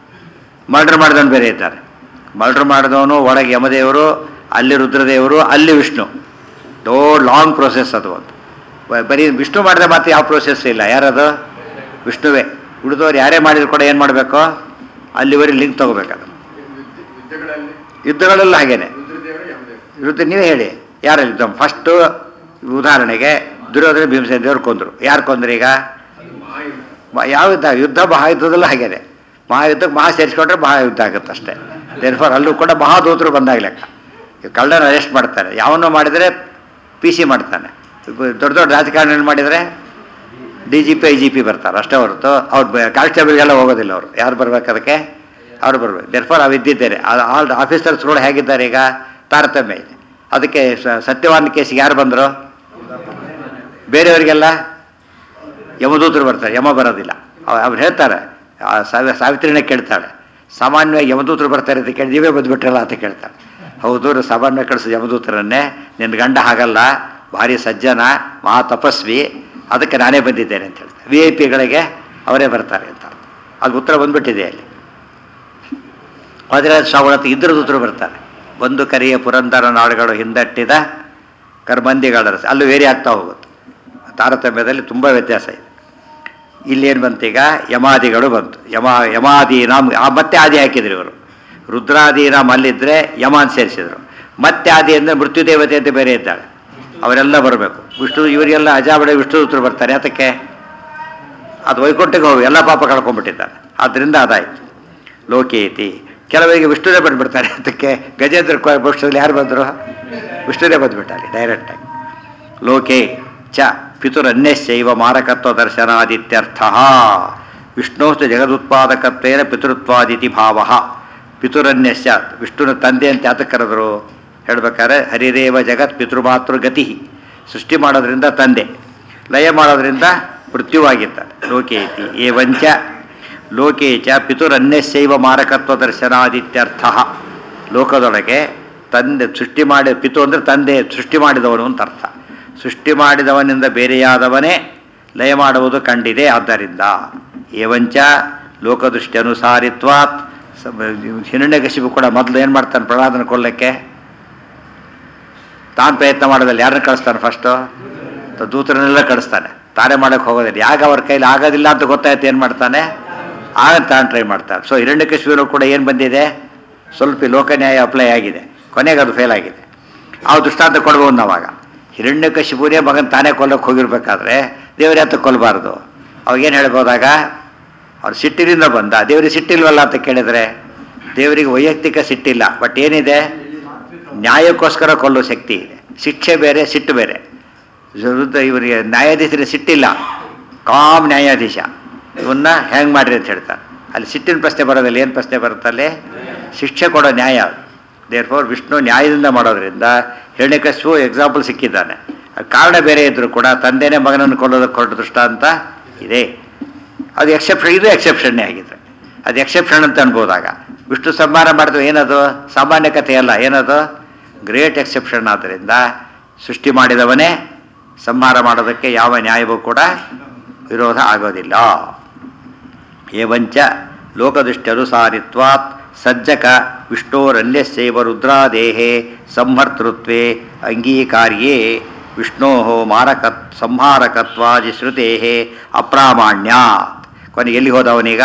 ಮರ್ಡರ್ ಮಾಡಿದವನು ಬೇರೆ ಇದ್ದಾರೆ ಮರ್ಡರ್ ಮಾಡಿದವನು ಒಳಗೆ ಯಮದೇವರು ಅಲ್ಲಿ ರುದ್ರದೇವರು ಅಲ್ಲಿ ವಿಷ್ಣು ದೊಡ್ಡ ಲಾಂಗ್ ಪ್ರೋಸೆಸ್ ಅದು ಒಂದು ಬ- ಬರೀ ವಿಷ್ಣು ಮಾಡಿದ ಮಾತ್ರ ಯಾವ ಪ್ರೋಸೆಸ್ ಇಲ್ಲ ಯಾರದು ವಿಷ್ಣುವೇ ಉಳಿದವ್ರು ಯಾರೇ ಮಾಡಿದ್ರು ಕೂಡ ಏನು ಮಾಡಬೇಕು ಅಲ್ಲಿವರೆಗೆ ಲಿಂಕ್ ತಗೋಬೇಕದು ಯುದ್ಧಗಳಲ್ಲಿ ಯುದ್ಧಗಳೆಲ್ಲ ಹಾಗೇನೆ ರುದ್ರದೇವರು ಯಮದೇವರು ಇರುತ್ತೆ ನೀವೇ ಹೇಳಿ ಯಾರು ಯುದ್ಧ ಫಸ್ಟು ಉದಾಹರಣೆಗೆ ದುರ್ಯೋಧನ ಭೀಮಸೇನ ದೇವ್ರು ಕೊಂದರು ಯಾರು ಕೊಂದ್ರು ಈಗ ಅದು ಮಹಾಯುದ್ಧ ಮ- ಯಾವ ಯುದ್ಧ ಯುದ್ಧ ಮಹಾಯುದ್ಧದಲ್ಲೂ ಹಾಗೇನೆ ಮಹಾಯುದ್ಧಕ್ಕೆ ಮಹಾ ಸೇರಿಸ್ಕೊಂಡ್ರೆ ಮಹಾಯುದ್ಧ ಆಗುತ್ತೆ ಅಷ್ಟೇ ದೇರ್ಫಾರ್ ಅಲ್ಲೂ ಕೂಡ ಮಹಾದೂತರು ಬಂದಾಗ ಲೆಕ್ಕ ಈ ಕಳ್ಳನ ಅರೆಸ್ಟ್ ಮಾಡ್ತಾರೆ ಯಾವನ್ನೋ ಮಾಡಿದರೆ ಪಿ ಸಿ ಮಾಡ್ತಾನೆ ಇಬ್ಬ- ದೊಡ್ಡ ದೊಡ್ಡ ರಾಜಕಾರಣಿಗಳು ಮಾಡಿದರೆ D G P I G P ಬರ್ತಾರೆ ಅಷ್ಟೇ ಹೊರತು ಅವ್ರು ಕಾನ್ಸ್ಟೇಬಲ್ಗೆಲ್ಲ ಹೋಗೋದಿಲ್ಲ ಅವರು ಯಾರು ಬರ್ಬೇಕು ಅದಕ್ಕೆ ಅವ್ರು ಬರ್ಬೇಕು ದೇರ್ಫಾರ್ ಅವು ಇದ್ದಿದ್ದೇನೆ ಆಲ್ ಆಫೀಸರ್ಸ್ಗಳು ಹೇಗಿದ್ದಾರೆ ಈಗ ತಾರತಮ್ಯ ಇದೆ ಅದಕ್ಕೆ ಸ- ಸತ್ಯವಾನ್ ಕೇಸಿಗೆ ಯಾರು ಬಂದರು ಬೇರೆಯವರಿಗೆಲ್ಲ ಯಮದೂತರು ಬರ್ತಾರೆ ಯಮ ಬರೋದಿಲ್ಲ ಅವ- ಅವ್ರು ಹೇಳ್ತಾರೆ ಆ ಸಾವಿ ಸಾವಿತ್ರಿನೇ ಕೇಳ್ತಾಳೆ ಸಾಮಾನ್ಯವಾಗಿ ಯಮದೂತರು ಬರ್ತಾರೆ ಅಂತ ಕೇಳಿ ನೀವೇ ಬಂದುಬಿಟ್ರಲ್ಲ ಅಂತ ಕೇಳ್ತಾಳೆ ಹೌದು ಸಾಮಾನ್ಯ ಕಳಿಸೋ ಯಮದೂತರನ್ನೇ ನಿನ್ನ ಗಂಡ ಹಾಗಲ್ಲ ಭಾರಿ ಸಜ್ಜನ ಮಹಾ ತಪಸ್ವಿ ಅದಕ್ಕೆ ನಾನೇ ಬಂದಿದ್ದೇನೆ ಅಂತ ಹೇಳ್ತಾರೆ ವಿ ಐ ಪಿಗಳಿಗೆ ಅವರೇ ಬರ್ತಾರೆ ಅಂತ ಅದು ಉತ್ತರ ಬಂದ್ಬಿಟ್ಟಿದೆ ಅಲ್ಲಿ ಆದರೆ ಶ್ರಾವಣತ್ ಇದ್ರ ದೂತರು ಬರ್ತಾರೆ ಒಂದು ಕರಿಯ ಪುರಂದರ ನಾಡುಗಳು ಹಿಂದಟ್ಟಿದ ಕರ್ಮಂದಿಗಳ ಅಲ್ಲೂ ವೇರಿ ಆಗ್ತಾ ಹೋಗುತ್ತೆ ತಾರತಮ್ಯದಲ್ಲಿ ತುಂಬ ವ್ಯತ್ಯಾಸ ಇದೆ ಇಲ್ಲೇನು ಬಂತೀಗ ಯಮಾದಿಗಳು ಬಂತು ಯಮ ಯಮಾದೀನಾಮ್ ಆ ಮತ್ತೆ ಆದಿ ಹಾಕಿದ್ರು ಇವರು ರುದ್ರಾದೀನಾಮ್ ಅಲ್ಲಿದ್ದರೆ ಯಮಾನ್ ಸೇರಿಸಿದರು ಮತ್ತೆ ಆದಿ ಅಂದರೆ ಮೃತ್ಯು ದೇವತೆ ಅಂತ ಬೇರೆ ಇದ್ದಾಳೆ ಅವರೆಲ್ಲ ಬರಬೇಕು ವಿಷ್ಣು ಇವರಿಗೆಲ್ಲ ಅಜಾಬಡೆ ವಿಷ್ಣುದೂತರು ಬರ್ತಾರೆ ಅದಕ್ಕೆ ಅದು ವೈಕುಂಠಕ್ಕೆ ಹೋಗಿ ಎಲ್ಲ ಪಾಪ ಕಳ್ಕೊಂಡ್ಬಿಟ್ಟಿದ್ದಾರೆ ಆದ್ದರಿಂದ ಅದಾಯಿತು ಲೋಕೇತಿ ಕೆಲವರಿಗೆ ವಿಷ್ಣುನೇ ಬಂದ್ಬಿಡ್ತಾರೆ ಅದಕ್ಕೆ ಗಜೇಂದ್ರ ಪಕ್ಷದಲ್ಲಿ ಯಾರು ಬಂದರು ವಿಷ್ಣುನೇ ಬಂದ್ಬಿಟ್ಟಾರೆ ಡೈರೆಕ್ಟಾಗಿ ಲೋಕೆ ಚ ಪಿತುರನ್ಯಸ್ಯೈವ ಮಾರಕತ್ವ ದರ್ಶನಾದಿತ್ಯರ್ಥ ವಿಷ್ಣೋಸ್ತು ಜಗದುತ್ಪಾದಕತ್ವೇನ ಪಿತೃತ್ವಾದಿತಿ ಭಾವ ಪಿತುರನ್ಯಸ್ಯ ವಿಷ್ಣುನ ತಂದೆ ಅಂತ ಯಾತಕ್ಕೆ ಕರೆದ್ರು ಹೇಳ್ಬೇಕಾದ್ರೆ ಹರಿರೇವ ಜಗತ್ ಪಿತೃಮಾತೃ ಗತಿ ಸೃಷ್ಟಿ ಮಾಡೋದ್ರಿಂದ ತಂದೆ ಲಯ ಮಾಡೋದ್ರಿಂದ ಮೃತ್ಯುವಾಗಿರ್ತಾರೆ ಲೋಕೇತಿ ಏವಂಚ ಲೋಕೆ ಚ ಪಿತುರನ್ಯಸ್ಯೈವ ಮಾರಕತ್ವ ದರ್ಶನಾದಿತ್ಯರ್ಥ ಲೋಕದೊಳಗೆ ತಂದೆ ಸೃಷ್ಟಿ ಮಾಡಿ ಪಿತು ಅಂದರೆ ತಂದೆ ಸೃಷ್ಟಿ ಮಾಡಿದವನು ಅಂತ ಅರ್ಥ ಸೃಷ್ಟಿ ಮಾಡಿದವನಿಂದ ಬೇರೆಯಾದವನೇ ಲಯ ಮಾಡುವುದು ಕಂಡಿದೆ ಆದ್ದರಿಂದ ಏವಂಚ ಲೋಕದೃಷ್ಟಿ ಅನುಸಾರಿತ್ವಾತ್ ಹಿರಣ್ಯಕಶಿಪು ಕೂಡ ಮೊದಲು ಏನು ಮಾಡ್ತಾನೆ ಪ್ರಹ್ಲಾದನ ಕೊಲ್ಲಕ್ಕೆ ತಾನು ಪ್ರಯತ್ನ ಮಾಡೋದಲ್ಲಿ ಯಾರನ್ನ ಕಳಿಸ್ತಾನೆ ಫಸ್ಟು ದೂತರನ್ನೆಲ್ಲ ಕಳಿಸ್ತಾನೆ ತಾನೇ ಮಾಡೋಕ್ಕೆ ಹೋಗೋದಿಲ್ಲ ಯಾಗ ಅವ್ರ ಕೈಲಿ ಆಗೋದಿಲ್ಲ ಅಂತ ಗೊತ್ತಾಯ್ತು ಏನು ಮಾಡ್ತಾನೆ ಆಗ ತಾನು ಟ್ರೈ ಮಾಡ್ತಾನೆ ಸೊ ಹಿರಣ್ಯಕಶಿಪುನು ಕೂಡ ಏನು ಬಂದಿದೆ ಸ್ವಲ್ಪ ಈ ಲೋಕನ್ಯಾಯ ಅಪ್ಲೈ ಆಗಿದೆ ಕೊನೆಗೆ ಅದು ಫೇಲ್ ಆಗಿದೆ ಆ ದೃಷ್ಟಾಂತ ಕೊಡ್ಬೋದು ನಾವಾಗ ಹಿರಣ್ಯಕಶಿಪುನೇ ಮಗನ ತಾನೇ ಕೊಲ್ಲಕ್ಕೆ ಹೋಗಿರ್ಬೇಕಾದ್ರೆ ದೇವ್ರ ಯಾತ ಕೊಲ್ಲಬಾರ್ದು ಅವಾಗೇನು ಹೇಳ್ಬೋದಾಗ ಅವ್ರು ಸಿಟ್ಟಿನಿಂದ ಬಂದ ದೇವರಿಗೆ ಸಿಟ್ಟಿಲ್ವಲ್ಲ ಅಂತ ಕೇಳಿದರೆ ದೇವರಿಗೆ ವೈಯಕ್ತಿಕ ಸಿಟ್ಟಿಲ್ಲ ಬಟ್ ಏನಿದೆ ನ್ಯಾಯಕ್ಕೋಸ್ಕರ ಕೊಲ್ಲೋ ಶಕ್ತಿ ಇದೆ ಶಿಕ್ಷೆ ಬೇರೆ ಸಿಟ್ಟು ಬೇರೆ ವಿರುದ್ಧ ಇವರಿಗೆ ನ್ಯಾಯಾಧೀಶರಿಗೆ ಸಿಟ್ಟಿಲ್ಲ ಕಾಮ್ ನ್ಯಾಯಾಧೀಶ ಇವನ್ನ ಹೆಂಗೆ ಮಾಡ್ರಿ ಅಂತ ಹೇಳ್ತಾರೆ ಅಲ್ಲಿ ಸಿಟ್ಟಿನ ಪ್ರಶ್ನೆ ಬರೋದಿಲ್ಲ ಏನು ಪ್ರಶ್ನೆ ಬರುತ್ತಲ್ಲಿ ಶಿಕ್ಷೆ ಕೊಡೋ ನ್ಯಾಯ ದೇರ್ ಫೋರ್ ವಿಷ್ಣು ನ್ಯಾಯದಿಂದ ಮಾಡೋದ್ರಿಂದ ಹಿರಣ್ಯಕಶಿಪು ಎಕ್ಸಾಂಪಲ್ ಸಿಕ್ಕಿದ್ದಾನೆ ಅದ್ ಕಾರಣ ಬೇರೆ ಇದ್ದರೂ ಕೂಡ ತಂದೆನೇ ಮಗನನ್ನು ಕೊಲ್ಲೋದಕ್ಕೆ ಕೊಟ್ಟ ದೃಷ್ಟಾಂತ ಇದೆ ಅದು ಎಕ್ಸೆಪ್ಷನ್ ಇದು ಎಕ್ಸೆಪ್ಷನ್ನೇ ಆಗಿದೆ ಅದು ಎಕ್ಸೆಪ್ಷನ್ ಅಂತ ಅನ್ಬೋದಾಗ ವಿಷ್ಣು ಸಂಹಾರ ಮಾಡಿದ್ರು ಏನದು ಸಾಮಾನ್ಯ ಕಥೆ ಅಲ್ಲ ಏನದು ಗ್ರೇಟ್ ಎಕ್ಸೆಪ್ಷನ್ ಆದ್ದರಿಂದ ಸೃಷ್ಟಿ ಮಾಡಿದವನೇ ಸಂಹಾರ ಮಾಡೋದಕ್ಕೆ ಯಾವ ನ್ಯಾಯವೂ ಕೂಡ ವಿರೋಧ ಆಗೋದಿಲ್ಲ ಏವಂಚ ಲೋಕದೃಷ್ಟ್ಯನುಸಾರಿತ್ವಾತ್ ಸಜ್ಜಕ ವಿಷ್ಣೋರನ್ಯಸ್ಯೈವ ರುದ್ರಾದೇಹೇ ಸಂಹರ್ತೃತ್ವೇ ಅಂಗೀಕಾರ್ಯೇ ವಿಷ್ಣೋ ಮಾರಕ ಸಂಹಾರಕತ್ವಾದಿ ಶ್ರುತೇ ಅಪ್ರಾಮಾಣ್ಯಾತ್ ಕೊನೆಗೆ ಎಲ್ಲಿ ಹೋದವನೀಗ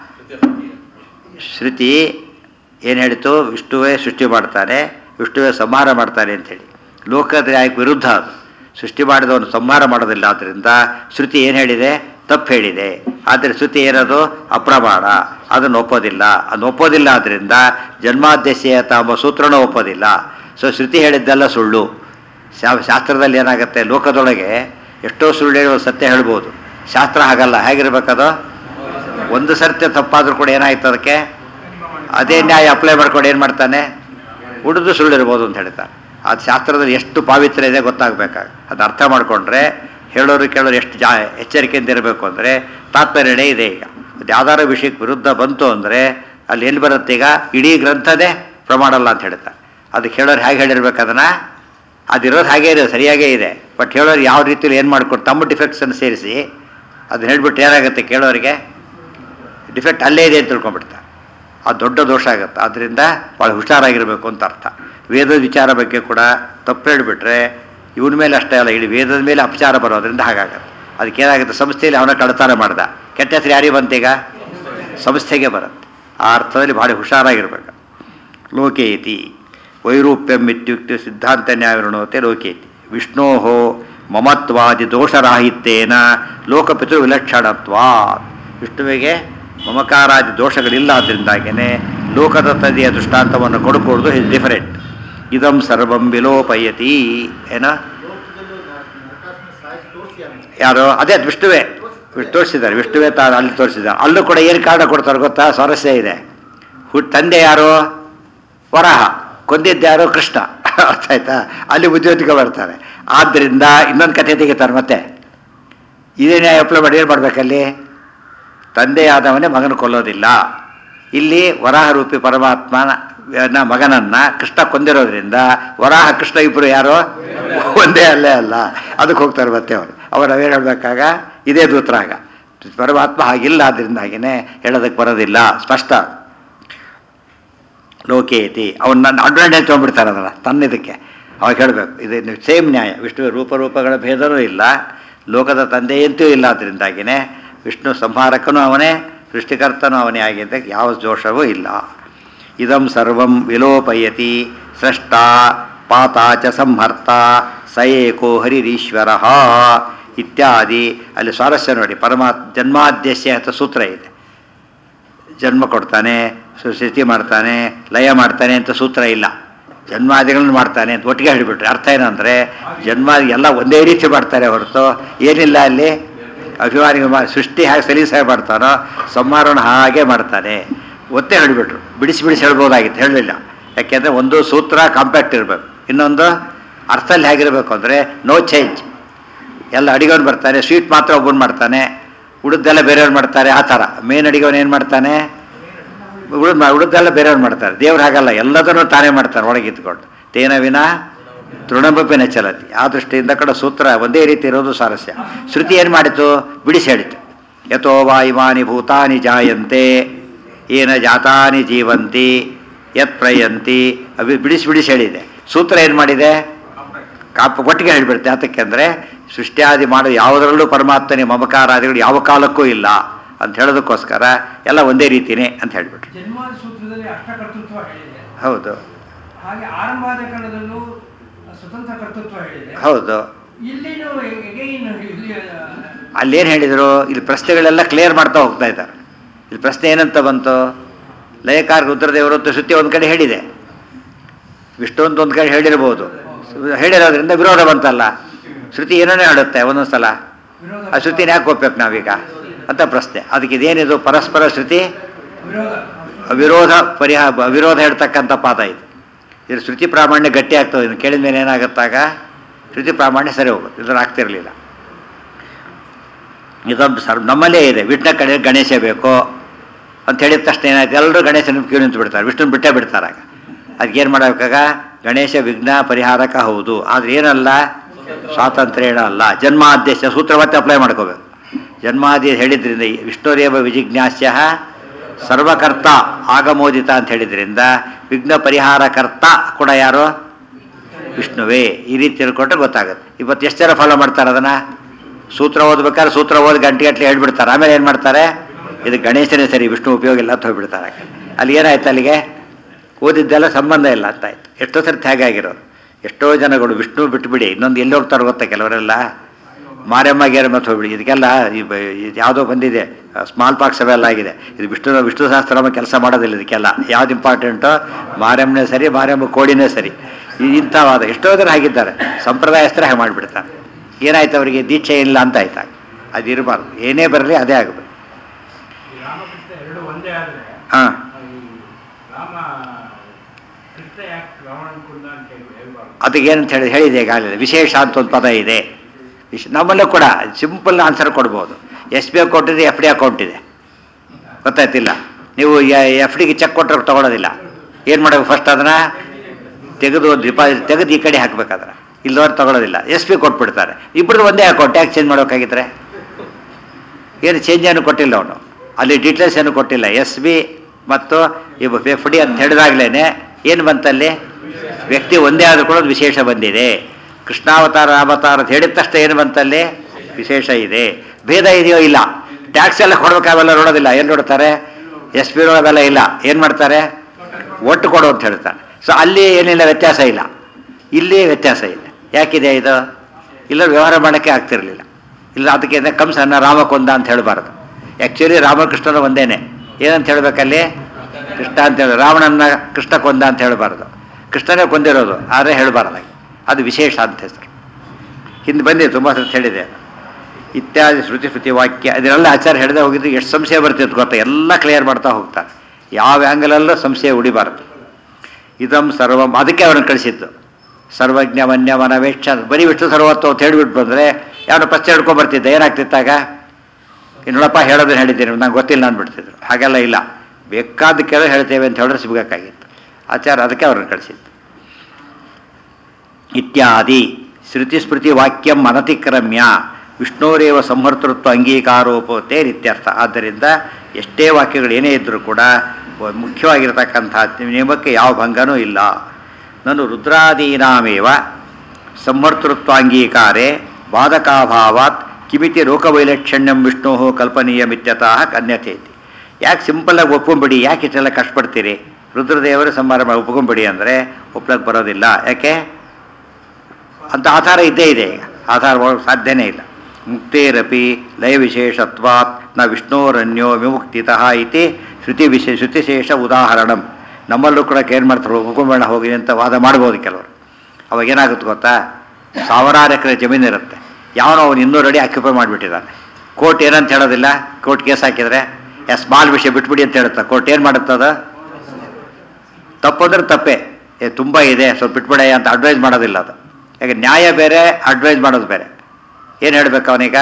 ಶ್ರುತಿ ಏನು ಹೇಳಿತು ವಿಷ್ಣುವೇ ಸೃಷ್ಟಿ ಮಾಡ್ತಾನೆ ವಿಷ್ಣುವೇ ಸಂಹಾರ ಮಾಡ್ತಾನೆ ಅಂಥೇಳಿ ಲೋಕದ ನ್ಯಾಯಕ್ಕೆ ವಿರುದ್ಧ ಅದು ಸೃಷ್ಟಿ ಮಾಡಿದವನು ಸಂಹಾರ ಮಾಡೋದಿಲ್ಲ ಆದ್ದರಿಂದ ಶ್ರುತಿ ಏನು ಹೇಳಿದೆ ತಪ್ಪು ಹೇಳಿದೆ ಆದರೆ ಶ್ರುತಿ ಏನದು ಅಪ್ರಮಾಣ ಅದನ್ನು ಒಪ್ಪೋದಿಲ್ಲ ಅದನ್ನು ಒಪ್ಪೋದಿಲ್ಲ ಆದ್ದರಿಂದ ಜನ್ಮಾದ್ಯಸ್ಯ ಎಂಬ ಸೂತ್ರನೂ ಒಪ್ಪೋದಿಲ್ಲ ಸೊ ಶ್ರುತಿ ಹೇಳಿದ್ದೆಲ್ಲ ಸುಳ್ಳು ಶಾ- ಶಾಸ್ತ್ರದಲ್ಲಿ ಏನಾಗುತ್ತೆ ಲೋಕದೊಳಗೆ ಎಷ್ಟೋ ಸುಳ್ಳು ಹೇಳುವ ಸತ್ಯ ಹೇಳ್ಬೋದು ಶಾಸ್ತ್ರ ಹಾಗಲ್ಲ ಹೇಗಿರ್ಬೇಕದು ಒಂದು ಸರ್ತಿ ತಪ್ಪಾದ್ರೂ ಕೂಡ ಏನಾಯ್ತು ಅದಕ್ಕೆ ಅದೇ ನ್ಯಾಯ ಅಪ್ಲೈ ಮಾಡ್ಕೊಂಡು ಏನು ಮಾಡ್ತಾನೆ ಉಳಿದು ಸುಳ್ಳಿರ್ಬೋದು ಅಂತ ಹೇಳ್ತಾನೆ ಅದು ಶಾಸ್ತ್ರದಲ್ಲಿ ಎಷ್ಟು ಪಾವಿತ್ರ್ಯ ಇದೆ ಗೊತ್ತಾಗಬೇಕಾಗ ಅದು ಅರ್ಥ ಮಾಡಿಕೊಂಡ್ರೆ ಹೇಳೋರು ಕೇಳೋರು ಎಷ್ಟು ಜಾ ಎಚ್ಚರಿಕೆಯಿಂದ ಇರಬೇಕು ಅಂದರೆ ತಾತ್ಪರ್ಯನೇ ಇದೆ ಈಗ ಅದು ಯಾವ್ದಾರ ವಿಷಯಕ್ಕೆ ವಿರುದ್ಧ ಬಂತು ಅಂದರೆ ಅಲ್ಲಿ ಎಲ್ಲಿ ಬರುತ್ತೆ ಈಗ ಇಡೀ ಗ್ರಂಥದೇ ಪ್ರಮಾಣ ಅಲ್ಲ ಅಂತ ಹೇಳ್ತಾರೆ ಅದಕ್ಕೆ ಹೇಳೋರು ಹೇಗೆ ಹೇಳಿರ್ಬೇಕು ಅದನ್ನು ಅದಿರೋದು ಹಾಗೇ ಇದೆ ಸರಿಯಾಗೇ ಇದೆ ಬಟ್ ಹೇಳೋರು ಯಾವ ರೀತಿಯಲ್ಲಿ ಏನು ಮಾಡ್ಕೊಂಡು ತಮ್ಮ ಡಿಫೆಕ್ಟ್ಸನ್ನು ಸೇರಿಸಿ ಅದನ್ನ ಹೇಳ್ಬಿಟ್ಟು ಏನಾಗುತ್ತೆ ಕೇಳೋರಿಗೆ ಡಿಫೆಕ್ಟ್ ಅಲ್ಲೇ ಇದೆ ಅಂತ ತಿಳ್ಕೊಂಡ್ಬಿಡ್ತಾರೆ ಅದು ದೊಡ್ಡ ದೋಷ ಆಗುತ್ತೆ ಆದ್ದರಿಂದ ಭಾಳ ಹುಷಾರಾಗಿರಬೇಕು ಅಂತ ಅರ್ಥ ವೇದದ ವಿಚಾರ ಬಗ್ಗೆ ಕೂಡ ತಪ್ಪು ಹೇಳಿಬಿಟ್ರೆ ಇವನ ಮೇಲೆ ಅಷ್ಟೇ ಅಲ್ಲ ಇಡೀ ವೇದದ ಮೇಲೆ ಅಪಚಾರ ಬರೋದ್ರಿಂದ ಹಾಗಾಗತ್ತೆ ಅದಕ್ಕೆ ಏನಾಗುತ್ತೆ ಸಂಸ್ಥೆಯಲ್ಲಿ ಅವನ ಕಳತನ ಮಾಡ್ದ ಕೆಟ್ಟ ಹೆಸರು ಯಾರಿಗೆ ಬಂತೀಗ ಸಂಸ್ಥೆಗೆ ಬರುತ್ತೆ ಆ ಅರ್ಥದಲ್ಲಿ ಭಾಳ ಹುಷಾರಾಗಿರ್ಬೇಕು ಲೋಕೇತಿ ವೈರೂಪ್ಯಂ ಇತ್ಯುಕ್ತಿ ಸಿದ್ಧಾಂತ ನ್ಯಾಯವಿರುಣೋತೆ ಲೋಕೇತಿ ವಿಷ್ಣೋ ಮಮತ್ವಾದಿ ದೋಷರಾಹಿತ್ಯೇನ ಲೋಕಪಿತೃ ವಿಲಕ್ಷಣತ್ವಾ ವಿಷ್ಣುವಿಗೆ ಮಮಕಾರಾದಿ ದೋಷಗಳಿಲ್ಲ ಅದರಿಂದಾಗೇ ಲೋಕದ ತದಿಯ ದೃಷ್ಟಾಂತವನ್ನು ಕೊಡ್ಕೊಡೋದು ಇಸ್ ಡಿಫರೆಂಟ್ ಇದಂ ಸರ್ವಂ ವಿಲೋಪಯತಿ ಏನ ಯಾರು ಅದೇ ಅದು ವಿಷ್ಣುವೇ ವಿಷ್ಣು ತೋರಿಸಿದ್ದಾರೆ ವಿಷ್ಣುವೇ ತಾ ಅಲ್ಲಿ ತೋರಿಸಿದ್ದಾರೆ ಅಲ್ಲೂ ಕೂಡ ಏನು ಕಾರಣ ಕೊಡ್ತಾರೆ ಗೊತ್ತಾ ಸ್ವಾರಸ್ಯ ಇದೆ ಹುಟ್ ತಂದೆ ಯಾರು ವರಹ ಕೊಂದಿದ್ದು ಯಾರು ಕೃಷ್ಣ ಅರ್ಥ ಆಯ್ತಾ ಅಲ್ಲಿ ಬುದ್ಧಿವಂತಿಕೆ ಬರ್ತಾರೆ ಆದ್ದರಿಂದ ಇನ್ನೊಂದು ಕಥೆ ತೆಗಿತಾರೆ ಮತ್ತೆ ಇದೇ ನ್ಯಾಯ ಅಪ್ಲೈ ಮಾಡಿ ಏನು ಮಾಡ್ಬೇಕಲ್ಲಿ ತಂದೆಯಾದವನೇ ಮಗನ ಕೊಲ್ಲೋದಿಲ್ಲ ಇಲ್ಲಿ ವರಾಹ ರೂಪಿ ಪರಮಾತ್ಮನ ನ ಮಗನನ್ನ ಕೃಷ್ಣ ಕೊಂದಿರೋದ್ರಿಂದ ವರಾಹ ಕೃಷ್ಣ ಇಬ್ಬರು ಯಾರು ಒಂದೇ ಅಲ್ಲೇ ಅಲ್ಲ ಅದಕ್ಕೆ ಹೋಗ್ತಾರೆ ಮತ್ತೆ ಅವರು ಅವರು ನಾವೇನು ಹೇಳ್ಬೇಕಾಗ ಇದೇ ದೂತ್ರಾಗ ಪರಮಾತ್ಮ ಹಾಗಿಲ್ಲ ಅದರಿಂದಾಗಿನೇ ಹೇಳೋದಕ್ಕೆ ಬರೋದಿಲ್ಲ ಸ್ಪಷ್ಟ ಲೋಕೇತಿ ಅವನ್ನ ನನ್ನ ಅಡ್ವಾಂಟೇಜ್ ತೊಗೊಂಡ್ಬಿಡ್ತಾರೆ ಅದನ್ನು ತನ್ನ ಇದಕ್ಕೆ ಅವಾಗ ಹೇಳಬೇಕು ಇದು ಸೇಮ್ ನ್ಯಾಯ ವಿಷ್ಣು ರೂಪರೂಪಗಳ ಭೇದನೂ ಇಲ್ಲ ಲೋಕದ ತಂದೆಯಂತೂ ಇಲ್ಲ ಅದರಿಂದಾಗಿನೇ ವಿಷ್ಣು ಸಂಹಾರಕನೂ ಅವನೇ ಸೃಷ್ಟಿಕರ್ತನೂ ಅವನೇ ಆಗಿದೆ ಯಾವ ದೋಷವೂ ಇಲ್ಲ ಇದಂ ಸರ್ವಂ ವಿಲೋಪಯತಿ ಸೃಷ್ಟ ಪಾತ ಚ ಸಂಹರ್ತ ಸ ಏಕೋ ಹರಿರೀಶ್ವರ ಇತ್ಯಾದಿ ಅಲ್ಲಿ ಸ್ವಾರಸ್ಯ ನೋಡಿ ಪರಮಾತ್ ಜನ್ಮಾದ್ಯಸ್ಯ ಅಂತ ಸೂತ್ರ ಇದೆ ಜನ್ಮ ಕೊಡ್ತಾನೆ ಸ್ಥಿತಿ ಮಾಡ್ತಾನೆ ಲಯ ಮಾಡ್ತಾನೆ ಅಂತ ಸೂತ್ರ ಇಲ್ಲ ಜನ್ಮಾದಿಗಳನ್ನು ಮಾಡ್ತಾನೆ ಅಂತ ಒಟ್ಟಿಗೆ ಹೇಳಿಬಿಟ್ರೆ ಅರ್ಥ ಏನಂದರೆ ಜನ್ಮ ಎಲ್ಲ ಒಂದೇ ರೀತಿ ಮಾಡ್ತಾರೆ ಹೊರತು ಏನಿಲ್ಲ ಅಲ್ಲಿ ಅಭಿಮಾನಿಗಳು ಮಾ ಸೃಷ್ಟಿ ಹಾಗೆ ಸಲೀಸಾಗಿ ಮಾಡ್ತಾನೋ ಸಂಹಾರವನ್ನು ಹಾಗೆ ಮಾಡ್ತಾನೆ ಒತ್ತೇ ಹೇಳಿಬಿಟ್ರು ಬಿಡಿಸಿ ಬಿಡಿಸಿ ಹೇಳ್ಬೋದಾಗಿತ್ತು ಹೇಳಲಿಲ್ಲ ಯಾಕೆಂದರೆ ಒಂದು ಸೂತ್ರ ಕಾಂಪ್ಯಾಕ್ಟ್ ಇರಬೇಕು ಇನ್ನೊಂದು ಅರ್ಥದಲ್ಲಿ ಹೇಗಿರಬೇಕು ಅಂದರೆ ನೋ ಚೇಂಜ್ ಎಲ್ಲ ಅಡಿಗೆವನು ಬರ್ತಾನೆ ಸ್ವೀಟ್ ಮಾತ್ರ ಒಬ್ಬನು ಮಾಡ್ತಾನೆ ಉಳಿದೆಲ್ಲ ಬೇರೆಯವ್ರು ಮಾಡ್ತಾರೆ ಆ ಥರ ಮೇನ್ ಅಡಿಗೆವನು ಏನು ಮಾಡ್ತಾನೆ ಉಳಿದ ಉಳಿದೆಲ್ಲ ಬೇರೆಯವ್ರು ಮಾಡ್ತಾರೆ ದೇವ್ರು ಹಾಗಲ್ಲ ಎಲ್ಲದನ್ನು ತಾನೇ ಮಾಡ್ತಾರೆ ಒಳಗೆ ಇತ್ಕೊಂಡು ತೇನ ವಿನ ತೃಣಮಪಿನ ಚಲತಿ ಆ ದೃಷ್ಟಿಯಿಂದ ಕಡೆ ಸೂತ್ರ ಒಂದೇ ರೀತಿ ಇರೋದು ಸಾರಸ್ಯ ಶ್ರುತಿ ಏನು ಮಾಡಿತು ಬಿಡಿಸಿ ಹೇಳಿತು ಯಥೋ ವಾ ಇಮಾನಿ ಭೂತಾನಿ ಜಾಯಂತೆ ಏನ ಜಾತಾನಿ ಜೀವಂತಿ ಯತ್ ಪ್ರಯಂತಿ ಅಭಿ ಬಿಡಿಸಿ ಬಿಡಿಸಿ ಹೇಳಿದೆ ಸೂತ್ರ ಏನು ಮಾಡಿದೆ ಕಾಪ ಒಟ್ಟಿಗೆ ಹೇಳಿಬಿಡುತ್ತೆ ಯಾತಕ್ಕೆ ಅಂದರೆ ಸೃಷ್ಟಿಯಾದಿ ಮಾಡೋ ಯಾವುದರಲ್ಲೂ ಪರಮಾತ್ಮನೇ ಮಮಕಾರಾದಿಗಳು ಯಾವ ಕಾಲಕ್ಕೂ ಇಲ್ಲ ಅಂತ ಹೇಳೋದಕ್ಕೋಸ್ಕರ ಎಲ್ಲ ಒಂದೇ ರೀತಿನೇ ಅಂತ ಹೇಳಿಬಿಟ್ರು ಜನ್ಮಾದಿ ಸೂತ್ರದಲ್ಲಿ ಅಷ್ಟಕರ್ತೃತ್ವ ಹೇಳಿದೆ ಹೌದು ಹಾಗೆ ಆರಂಭಾದ ಕಣದಲ್ಲೂ ಸ್ವತಂತ್ರ ಕರ್ತೃತ್ವ ಹೇಳಿದೆ ಹೌದು ಇಲ್ಲಿನೂ ಎಗೈನ್ ಇಲ್ಲಿ ಅಲ್ಲೇನು ಹೇಳಿದರು ಇಲ್ಲಿ ಪ್ರಶ್ನೆಗಳೆಲ್ಲ ಕ್ಲಿಯರ್ ಮಾಡ್ತಾ ಹೋಗ್ತಾ ಇದ್ದಾರೆ ಇಲ್ಲಿ ಪ್ರಶ್ನೆ ಏನಂತ ಬಂತು ಲಯಕಾರ ರುದ್ರದೇವರು ಅಂತ ಶ್ರುತಿ ಒಂದು ಕಡೆ ಹೇಳಿದೆ ವಿಷ್ಣು ಅಂತ ಒಂದು ಕಡೆ ಹೇಳಿರ್ಬೋದು ಹೇಳಿರೋದ್ರಿಂದ ವಿರೋಧ ಬಂತಲ್ಲ ಶ್ರುತಿ ಏನೇನೋ ಹೇಳುತ್ತೆ ಒಂದೊಂದು ಸಲ ವಿರೋಧ ಆ ಶ್ರುತಿನ ಯಾಕೆ ಒಪ್ಬೇಕು ನಾವೀಗ ಅಂತ ಪ್ರಶ್ನೆ ಅದಕ್ಕೆ ಇದೇನಿದು ಪರಸ್ಪರ ಶ್ರುತಿ ವಿರೋಧ ಅವಿರೋಧ ಪರಿಹಾರ ಅವಿರೋಧ ಹೇಳ್ತಕ್ಕಂಥ ಪಾದ ಇದು ಇದು ಶ್ರುತಿ ಪ್ರಾಮಾಣ್ಯ ಗಟ್ಟಿ ಆಗ್ತದೆ ಇದನ್ನು ಕೇಳಿದ ಮೇಲೆ ಏನಾಗುತ್ತಾಗ ಶ್ರುತಿ ಪ್ರಾಮಾಣ್ಯ ಸರಿ ಹೋಗುತ್ತೆ ಇದ್ರ ಆಗ್ತಿರಲಿಲ್ಲ ಇದೊಂದು ಸರ್ ನಮ್ಮಲ್ಲೇ ಇದೆ ವಿಷ್ಣು ಕಡೆ ಗಣೇಶ ಬೇಕು ಅಂತ ಹೇಳಿದ ತಕ್ಷಣ ಏನಾಯ್ತು ಎಲ್ಲರೂ ಗಣೇಶನ ಕ್ಯೂ ನಿಂತು ಬಿಡ್ತಾರೆ ವಿಷ್ಣುನ ಬಿಟ್ಟೇ ಬಿಡ್ತಾರೆ ಆಗ ಅದಕ್ಕೆ ಏನು ಮಾಡಬೇಕಾಗ ಗಣೇಶ ವಿಘ್ನ ಪರಿಹಾರಕ ಹೌದು ಆದರೆ ಏನಲ್ಲ ಸ್ವಾತಂತ್ರ್ಯ ಅಲ್ಲ ಜನ್ಮಾದೇಶ ಸೂತ್ರ ಮತ್ತೆ ಅಪ್ಲೈ ಮಾಡ್ಕೋಬೇಕು ಜನ್ಮಾದಿ ಹೇಳಿದ್ರಿಂದ ವಿಷ್ಣುರೇವ ವಿಜಿಜ್ಞಾಸ್ಯ ಸರ್ವಕರ್ತ ಆಗಮೋದಿತ ಅಂತ ಹೇಳಿದ್ರಿಂದ ವಿಘ್ನ ಪರಿಹಾರಕರ್ತ ಕೂಡ ಯಾರು ವಿಷ್ಣುವೇ ಈ ರೀತಿ ತಿಳ್ಕೊಂಡ್ರೆ ಗೊತ್ತಾಗುತ್ತೆ ಇವತ್ತು ಎಷ್ಟು ಜನ ಫಾಲೋ ಮಾಡ್ತಾರೆ ಅದನ್ನ ಸೂತ್ರ ಓದ್ಬೇಕಾದ್ರೆ ಸೂತ್ರ ಓದಿ ಗಂಟೆ ಗಟ್ಟಲೆ ಹೇಳ್ಬಿಡ್ತಾರೆ ಆಮೇಲೆ ಏನು ಮಾಡ್ತಾರೆ ಇದು ಗಣೇಶನೇ ಸರಿ ವಿಷ್ಣು ಉಪಯೋಗ ಇಲ್ಲ ಅಂತ ಹೋಗ್ಬಿಡ್ತಾರೆ ಅಲ್ಲಿ ಏನಾಯ್ತು ಅಲ್ಲಿಗೆ ಓದಿದ್ದೆಲ್ಲ ಸಂಬಂಧ ಇಲ್ಲ ಅಂತ ಆಯ್ತು ಎಷ್ಟೋ ಸರಿ ತ್ಯಾಗ ಆಗಿರೋದು ಎಷ್ಟೋ ಜನಗಳು ವಿಷ್ಣು ಬಿಟ್ಟುಬಿಡಿ ಇನ್ನೊಂದು ಎಲ್ಲಿ ಹೋಗ್ತಾರೆ ಗೊತ್ತಾ ಕೆಲವರೆಲ್ಲ ಮಾರಮ್ಮ ಗೇರಮ್ಮ ಅಂತ ಹೋಗ್ಬಿಡಿ ಇದಕ್ಕೆಲ್ಲ ಈ ಬ- ಇದು ಯಾವುದೋ ಬಂದಿದೆ ಸ್ಮಾಲ್ ಪಾಕ್ಸ್ ಅವೆಲ್ಲ ಆಗಿದೆ ಇದು ವಿಷ್ಣು ವಿಷ್ಣು ಸಹಸ್ರನಾಮ ಕೆಲಸ ಮಾಡೋದಿಲ್ಲ ಇದಕ್ಕೆಲ್ಲ ಯಾವ್ದು ಇಂಪಾರ್ಟೆಂಟು ಮಾರಮ್ಮನೇ ಸರಿ ಮಾರಮ್ಮ ಕೋಡಿನೇ ಸರಿ ಈ ಇಂಥವಾದ ಎಷ್ಟೋ ಜನ ಹಾಗಿದ್ದಾರೆ ಸಂಪ್ರದಾಯಸ್ಥರೇ ಹಾಗೆ ಮಾಡಿಬಿಡ್ತಾರೆ ಏನಾಯ್ತು ಅವರಿಗೆ ದೀಕ್ಷೆ ಇಲ್ಲ ಅಂತ ಆಯ್ತಾಗ ಅದು ಇರಬಾರ್ದು ಏನೇ ಬರಲಿ ಅದೇ ಆಗಬೇಕು ಈ ರಾಮಕೃಷ್ಣ ಎರಡು ಒಂದೇ ಆದ್ರೆ ಹಾಂ ಈ ರಾಮ ಕೃಷ್ಣ ಯಾಕೆ ರಾವಣನ್ ಕೊಂದ ಅಂತ ಹೇಳಿ ಹೇಳ್ಬಾರ್ದು ಅದಕ್ಕೆ ಏನಂತ ಹೇಳಿ ಹೇಳಿದೆ ಈಗಾಗಲೇ ವಿಶೇಷ ಅಂತ ಒಂದು ಪದ ಇದೆ ವಿಶ್ ನಮ್ಮಲ್ಲೂ ಕೂಡ ಸಿಂಪಲ್ ಆನ್ಸರ್ ಕೊಡ್ಬೋದು ಎಸ್ ಬಿ ಅಕೌಂಟ್ ಇದೆ ಎಫ್ ಡಿ ಅಕೌಂಟ್ ಇದೆ ಗೊತ್ತಾಯ್ತಿಲ್ಲ ನೀವು ಎಫ್ ಡಿಗೆ ಚೆಕ್ ಕೊಟ್ಟರೆ ತೊಗೊಳೋದಿಲ್ಲ ಏನು ಮಾಡಬೇಕು ಫಸ್ಟ್ ಅದನ್ನು ತೆಗೆದು ಡಿಪಾಸಿಟ್ ತೆಗೆದು ಈ ಕಡೆ ಹಾಕ್ಬೇಕಾದ್ರೆ ಇಲ್ಲದವ್ರು ತೊಗೊಳೋದಿಲ್ಲ ಎಸ್ ಬಿ ಕೊಟ್ಬಿಡ್ತಾರೆ ಇಬ್ಬರದ್ದು ಒಂದೇ ಅಕೌಂಟ್ ಯಾಕೆ ಚೇಂಜ್ ಮಾಡೋಕ್ಕಾಗಿದ್ರೆ ಏನು ಚೇಂಜ್ ಏನು ಕೊಟ್ಟಿಲ್ಲ ಅವನು ಅಲ್ಲಿ ಡೀಟೇಲ್ಸ್ ಏನು ಕೊಟ್ಟಿಲ್ಲ ಎಸ್ ಬಿ ಮತ್ತು ಇವು ಎಫ್ ಡಿ ಅಂತ ಹೇಳಿದಾಗ್ಲೇ ಏನು ಬಂತಲ್ಲಿ ವ್ಯಕ್ತಿ ಒಂದೇ ಆದರೂ ಕೂಡ ಒಂದು ವಿಶೇಷ ಬಂದಿದೆ ಕೃಷ್ಣಾವತಾರ ರಾಮಾವತಾರ ಅಂತ ಹೇಳಿದ ತಕ್ಷಣ ಏನು ಬಂತಲ್ಲಿ ವಿಶೇಷ ಇದೆ ಭೇದ ಇದೆಯೋ ಇಲ್ಲ ಟ್ಯಾಕ್ಸ್ ಎಲ್ಲ ಕೊಡ್ಬೇಕಾವೆಲ್ಲ ನೋಡೋದಿಲ್ಲ ಏನು ನೋಡ್ತಾರೆ ಎಸ್ ಪಿ ಅವೆಲ್ಲ ಇಲ್ಲ ಏನು ಮಾಡ್ತಾರೆ ಒಟ್ಟು ಕೊಡು ಅಂತ ಹೇಳ್ತಾರೆ ಸೊ ಅಲ್ಲಿ ಏನಿಲ್ಲ ವ್ಯತ್ಯಾಸ ಇಲ್ಲ ಇಲ್ಲಿ ವ್ಯತ್ಯಾಸ ಇದೆ ಯಾಕಿದೆ ಇದು ಇಲ್ಲ ವ್ಯವಹಾರ ಮಾಡೋಕ್ಕೆ ಆಗ್ತಿರಲಿಲ್ಲ ಇಲ್ಲ ಅದಕ್ಕೆ ಅಂದ್ರೆ ಕಂಸನ ರಾಮಕೊಂದ ಅಂತ ಹೇಳಬಾರ್ದು ಆ್ಯಕ್ಚುಲಿ ರಾಮಕೃಷ್ಣನ ಒಂದೇನೆ ಏನಂತ ಹೇಳ್ಬೇಕಲ್ಲಿ ಕೃಷ್ಣ ಅಂತ ಹೇಳಿ ರಾವಣನ ಕೃಷ್ಣ ಕೊಂದ ಅಂತ ಹೇಳಬಾರ್ದು ಕೃಷ್ಣನೇ ಕೊಂದಿರೋದು ಆದರೆ ಹೇಳಬಾರ್ದಾಗಿ ಅದು ವಿಶೇಷ ಅಂತ ಹೆಸರು ಹಿಂದೆ ಬಂದಿದೆ ತುಂಬ ಸತಿ ಹೇಳಿದೆ ಇತ್ಯಾದಿ ಶ್ರುತಿ ಶ್ರುತಿ ವಾಕ್ಯ ಅದನ್ನೆಲ್ಲ ಆಚಾರ ಹೇಳಿದೆ ಹೋಗಿದ್ದು ಎಷ್ಟು ಸಂಶಯ ಬರ್ತಿತ್ತು ಗೊತ್ತಾ ಎಲ್ಲ ಕ್ಲಿಯರ್ ಮಾಡ್ತಾ ಹೋಗ್ತಾರೆ ಯಾವ ಆ್ಯಂಗಲಲ್ಲೂ ಸಂಶಯ ಉಡಿಬಾರ್ದು ಇದಂ ಸರ್ವಂ ಅದಕ್ಕೆ ಅವ್ರನ್ನ ಕಳಿಸಿದ್ದು ಸರ್ವಜ್ಞ ಮನ್ಯ ಮನವೇಕ್ಷ ಬರೀ ವಿಷ್ಣು ಸರ್ವತ್ವ ಅಂತ ಹೇಳಿಬಿಟ್ಟು ಬಂದರೆ ಯಾವನು ಪಶ್ಚ ಹಿಡ್ಕೊಂಡ್ ಬರ್ತಿದ್ದ ಏನಾಗ್ತಿತ್ತಾಗ ಇನ್ನೊಳಪ್ಪ ಹೇಳೋದನ್ನ ಹೇಳಿದ್ದೀನಿ ನಂಗೆ ಗೊತ್ತಿಲ್ಲ ಅಂದ್ಬಿಡ್ತಿದ್ರು ಹಾಗೆಲ್ಲ ಇಲ್ಲ ಬೇಕಾದಕ್ಕೆಲ್ಲ ಹೇಳ್ತೇವೆ ಅಂತ ಹೇಳಿದ್ರೆ ಸಿಗಬೇಕಾಗಿತ್ತು ಆಚಾರ ಅದಕ್ಕೆ ಅವ್ರನ್ನ ಕಳಿಸಿದ್ದು ಇತ್ಯಾದಿ ಶ್ರುತಿ ಸ್ಮೃತಿ ವಾಕ್ಯಂ ಅನತಿಕ್ರಮ್ಯ ವಿಷ್ಣುರೇವ ಸಂಹರ್ತೃತ್ವ ಅಂಗೀಕಾರೋಪತೆ ಇತ್ಯರ್ಥ ಆದ್ದರಿಂದ ಎಷ್ಟೇ ವಾಕ್ಯಗಳು ಏನೇ ಇದ್ದರೂ ಕೂಡ ವ- ಮುಖ್ಯವಾಗಿರತಕ್ಕಂಥ ನಿಯಮಕ್ಕೆ ಯಾವ ಭಂಗನೂ ಇಲ್ಲ ನಾನು ರುದ್ರಾದೀನಾಮೇವ ಸಂಹರ್ತೃತ್ವಾಂಗೀಕಾರೆ ಬಾಧಕಾಭಾವಾತ್ ಕಿಮಿತಿ ಲೋಕವೈಲಕ್ಷಣ್ಯಂ ವಿಷ್ಣು ಕಲ್ಪನೀಯಮಿತ್ಯತಃ ಕನ್ಯತೇತಿ ಯಾಕೆ ಸಿಂಪಲ್ಲಾಗಿ ಒಪ್ಕೊಂಬಿಡಿ ಯಾಕೆ ಇಷ್ಟೆಲ್ಲ ಕಷ್ಟಪಡ್ತೀರಿ ರುದ್ರದೇವರು ಸಂಹಾರ ಮಾಡಿ ಒಪ್ಕೊಂಬಿಡಿ ಅಂದರೆ ಒಪ್ಲಕ್ಕೆ ಬರೋದಿಲ್ಲ ಯಾಕೆ ಅಂತ ಆಧಾರ ಇದ್ದೇ ಇದೆ ಈಗ ಆಧಾರ ಒಳಗೆ ಸಾಧ್ಯನೇ ಇಲ್ಲ ಮುಕ್ತೇರಪಿ ಲಯ ವಿಶೇಷತ್ವಾತ್ ನ ವಿಷ್ಣೋರನ್ಯೋ ವಿಮುಕ್ತಿತಃ ಇತಿ ಶ್ರುತಿ ವಿಶೇ ಶ್ರುತಿಶೇಷ ಉದಾಹರಣಂ ನಮ್ಮಲ್ಲೂ ಕೂಡ ಏನು ಮಾಡ್ತಾರೆ ಒಪ್ಕೊಂಬೇಡ ಹೋಗಿ ಅಂತ ವಾದ ಮಾಡ್ಬೋದು ಕೆಲವರು ಅವಾಗ ಏನಾಗುತ್ತೆ ಗೊತ್ತಾ ಸಾವಿರಾರು ಎಕರೆ ಜಮೀನಿರುತ್ತೆ ಯಾವನೋ ಅವನು ಇನ್ನೂರು ಅಡಿ ಆಕ್ಯುಪೈ ಮಾಡಿಬಿಟ್ಟಿದ್ದಾನೆ ಕೋರ್ಟ್ ಏನಂತ ಹೇಳೋದಿಲ್ಲ ಕೋರ್ಟ್ ಕೇಸ್ ಹಾಕಿದರೆ ಎ ಸ್ಮಾಲ್ ವಿಷಯ ಬಿಟ್ಬಿಡಿ ಅಂತ ಹೇಳುತ್ತೆ ಕೋರ್ಟ್ ಏನು ಮಾಡುತ್ತದ ತಪ್ಪು ಅಂದ್ರೆ ತಪ್ಪೇ ಏ ತುಂಬ ಇದೆ ಸ್ವಲ್ಪ ಬಿಟ್ಬಿಡ ಅಂತ ಅಡ್ವೈಸ್ ಮಾಡೋದಿಲ್ಲ ಅದು ಯಾಕೆ ನ್ಯಾಯ ಬೇರೆ ಅಡ್ವೈಸ್ ಮಾಡೋದು ಬೇರೆ ಏನು ಹೇಳ್ಬೇಕು ಅವನೀಗ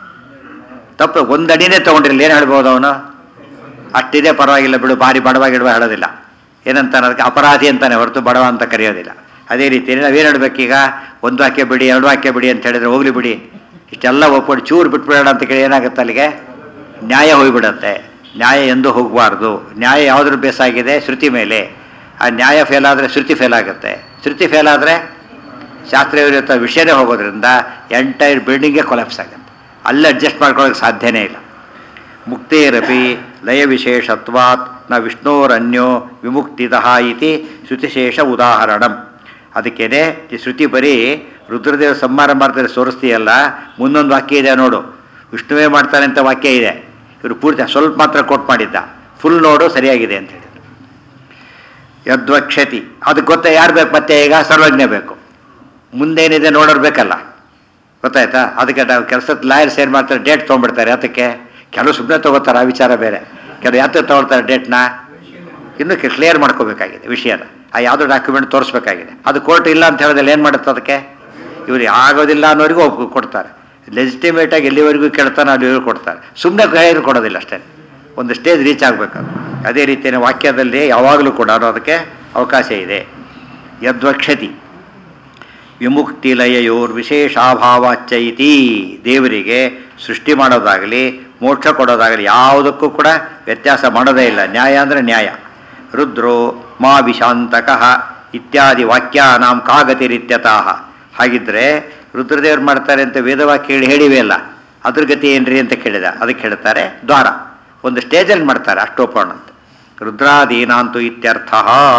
ತಪ್ಪು ಒಂದು ಅಡಿನೇ ತೊಗೊಂಡಿರಲಿಲ್ಲ ಏನು ಹೇಳ್ಬೋದು ಅವನು ಅಷ್ಟಿದೆ ಪರವಾಗಿಲ್ಲ ಬಿಡು ಭಾರಿ ಬಡವಾಗಿಡುವ ಹೇಳೋದಿಲ್ಲ ಏನಂತಾನೆ ಅದಕ್ಕೆ ಅಪರಾಧಿ ಅಂತಾನೆ ಹೊರತು ಬಡವ ಅಂತ ಕರೆಯೋದಿಲ್ಲ ಅದೇ ರೀತಿ ನಾವೇನು ಹೇಳ್ಬೇಕೀಗ ಒಂದು ವಾಕ್ಯ ಬಿಡಿ ಎರಡು ವಾಕ್ಯ ಬಿಡಿ ಅಂತ ಹೇಳಿದ್ರೆ ಹೋಗ್ಲಿ ಬಿಡಿ ಇಷ್ಟೆಲ್ಲ ಒಪ್ಪಿಟ್ಟು ಚೂರು ಬಿಟ್ಬಿಡೋಣ ಅಂತ ಕೇಳಿ ಏನಾಗುತ್ತೆ ಅಲ್ಲಿಗೆ ನ್ಯಾಯ ಹೋಗಿಬಿಡತ್ತೆ ನ್ಯಾಯ ಎಂದೂ ಹೋಗಬಾರ್ದು ನ್ಯಾಯ ಯಾವುದ್ರ ಬೇಸಾಗಿದೆ ಶ್ರುತಿ ಮೇಲೆ ಆ ನ್ಯಾಯ ಫೇಲ್ ಆದರೆ ಶ್ರುತಿ ಫೇಲ್ ಆಗುತ್ತೆ ಶ್ರುತಿ ಫೇಲ್ ಆದರೆ ಶಾಸ್ತ್ರೀಯ ವಿಷಯನೇ ಹೋಗೋದ್ರಿಂದ ಎಂಟೈರ್ ಬಿಲ್ಡಿಂಗೇ ಕೊಲಾಪ್ಸ್ ಆಗುತ್ತೆ ಅಲ್ಲಿ ಅಡ್ಜಸ್ಟ್ ಮಾಡ್ಕೊಳ್ಳೋಕೆ ಸಾಧ್ಯನೇ ಇಲ್ಲ ಮುಕ್ತೇರಪಿ ಲಯ ವಿಶೇಷತ್ವಾತ್ ನ ವಿಷ್ಣೋರನ್ಯೋ ವಿಮುಕ್ತಿತಃ ಇತಿ ಶ್ರುತಿಶೇಷ ಉದಾಹರಣಂ ಅದಕ್ಕೇನೆ ಈ ಶ್ರುತಿ ಬರೀ ರುದ್ರದೇವ ಸಂಹಾರ ಮಾಡ್ತಾರೆ ತೋರಿಸ್ತೀಯಲ್ಲ ಮುಂದೊಂದು ವಾಕ್ಯ ಇದೆ ನೋಡು ವಿಷ್ಣುವೇ ಮಾಡ್ತಾನೆ ಅಂತ ವಾಕ್ಯ ಇದೆ ಇವರು ಪೂರ್ತಿ ಸ್ವಲ್ಪ ಮಾತ್ರ ಕೋಟ್ ಮಾಡಿದ್ದ ಫುಲ್ ನೋಡು ಸರಿಯಾಗಿದೆ ಅಂತ ಹೇಳಿದ್ರು ಯದ್ವಕ್ಷತಿ ಅದಕ್ಕೆ ಗೊತ್ತಾ ಯಾರು ಬೇಕು ಮತ್ತೆ ಈಗ ಸರ್ವಜ್ಞ ಬೇಕು ಮುಂದೇನಿದೆ ನೋಡೋರು ಬೇಕಲ್ಲ ಗೊತ್ತಾಯ್ತಾ ಅದಕ್ಕೆ ನಾವು ಕೆಲಸದ ಲಾಯರ್ಸ್ ಏನು ಮಾಡ್ತಾರೆ ಡೇಟ್ ತೊಗೊಂಡ್ಬಿಡ್ತಾರೆ ಅದಕ್ಕೆ ಕೆಲವು ಸುಮ್ಮನೆ ತೊಗೋತಾರೆ ಆ ವಿಚಾರ ಬೇರೆ ಕೆಲವು ಯಾತ್ರ ತೊಗೊಳ್ತಾರೆ ಡೇಟ್ನ ಇನ್ನೂ ಕ್ಲಿಯರ್ ಮಾಡ್ಕೋಬೇಕಾಗಿದೆ ವಿಷಯನ ಆ ಯಾವುದೋ ಡಾಕ್ಯುಮೆಂಟ್ ತೋರಿಸ್ಬೇಕಾಗಿದೆ ಅದು ಕೋರ್ಟ್ ಇಲ್ಲ ಅಂತ ಹೇಳಿದ್ರೆ ಏನು ಮಾಡುತ್ತೆ ಅದಕ್ಕೆ ಇವ್ರು ಆಗೋದಿಲ್ಲ ಅನ್ನೋರಿಗೂ ಒಪ್ ಕೊಡ್ತಾರೆ ಲೆಜಿಟಿಮೇಟಾಗಿ ಎಲ್ಲಿವರೆಗೂ ಕೇಳ್ತಾನೆ ಅಲ್ಲಿವರೆಗೂ ಕೊಡ್ತಾರೆ ಸುಮ್ಮನೆ ಕೈಯಲ್ಲಿ ಕೊಡೋದಿಲ್ಲ ಅಷ್ಟೇ ಒಂದು ಸ್ಟೇಜ್ ರೀಚ್ ಆಗಬೇಕು ಅದೇ ರೀತಿಯ ವಾಕ್ಯದಲ್ಲಿ ಯಾವಾಗಲೂ ಕೂಡ ಅದಕ್ಕೆ ಅವಕಾಶ ಇದೆ ಯದ್ವಕ್ಷತಿ ವಿಮುಕ್ತಿ ಲಯಯೋರ್ ವಿಶೇಷಾಭಾವಾಚ್ಚೈತಿ ದೇವರಿಗೆ ಸೃಷ್ಟಿ ಮಾಡೋದಾಗಲಿ ಮೋಕ್ಷ ಕೊಡೋದಾಗಲಿ ಯಾವುದಕ್ಕೂ ಕೂಡ ವ್ಯತ್ಯಾಸ ಮಾಡೋದೇ ಇಲ್ಲ ನ್ಯಾಯ ಅಂದರೆ ನ್ಯಾಯ ರುದ್ರೋ ಮಾ ವಿಶಾಂತಕಃ ಇತ್ಯಾದಿ ವಾಕ್ಯಾನಾಂ ಕಾಗತಿರಿತ್ಯತಃ ಹಾಗಿದ್ರೆ ರುದ್ರದೇವ್ರು ಮಾಡ್ತಾರೆ ಅಂತ ವೇದವಾಕ್ಯ ಹೇಳಿ ಹೇಳಿವೆ ಅಲ್ಲ ಅದ್ರ ಗತಿ ಏನ್ರಿ ಅಂತ ಕೇಳಿದ ಅದಕ್ಕೆ ಹೇಳ್ತಾರೆ ದ್ವಾರ ಒಂದು ಸ್ಟೇಜಲ್ಲಿ ಮಾಡ್ತಾರೆ ಅಷ್ಟೋಪಣ ಅಂತ ರುದ್ರಾದೀನಾಂತು ಇತ್ಯರ್ಥ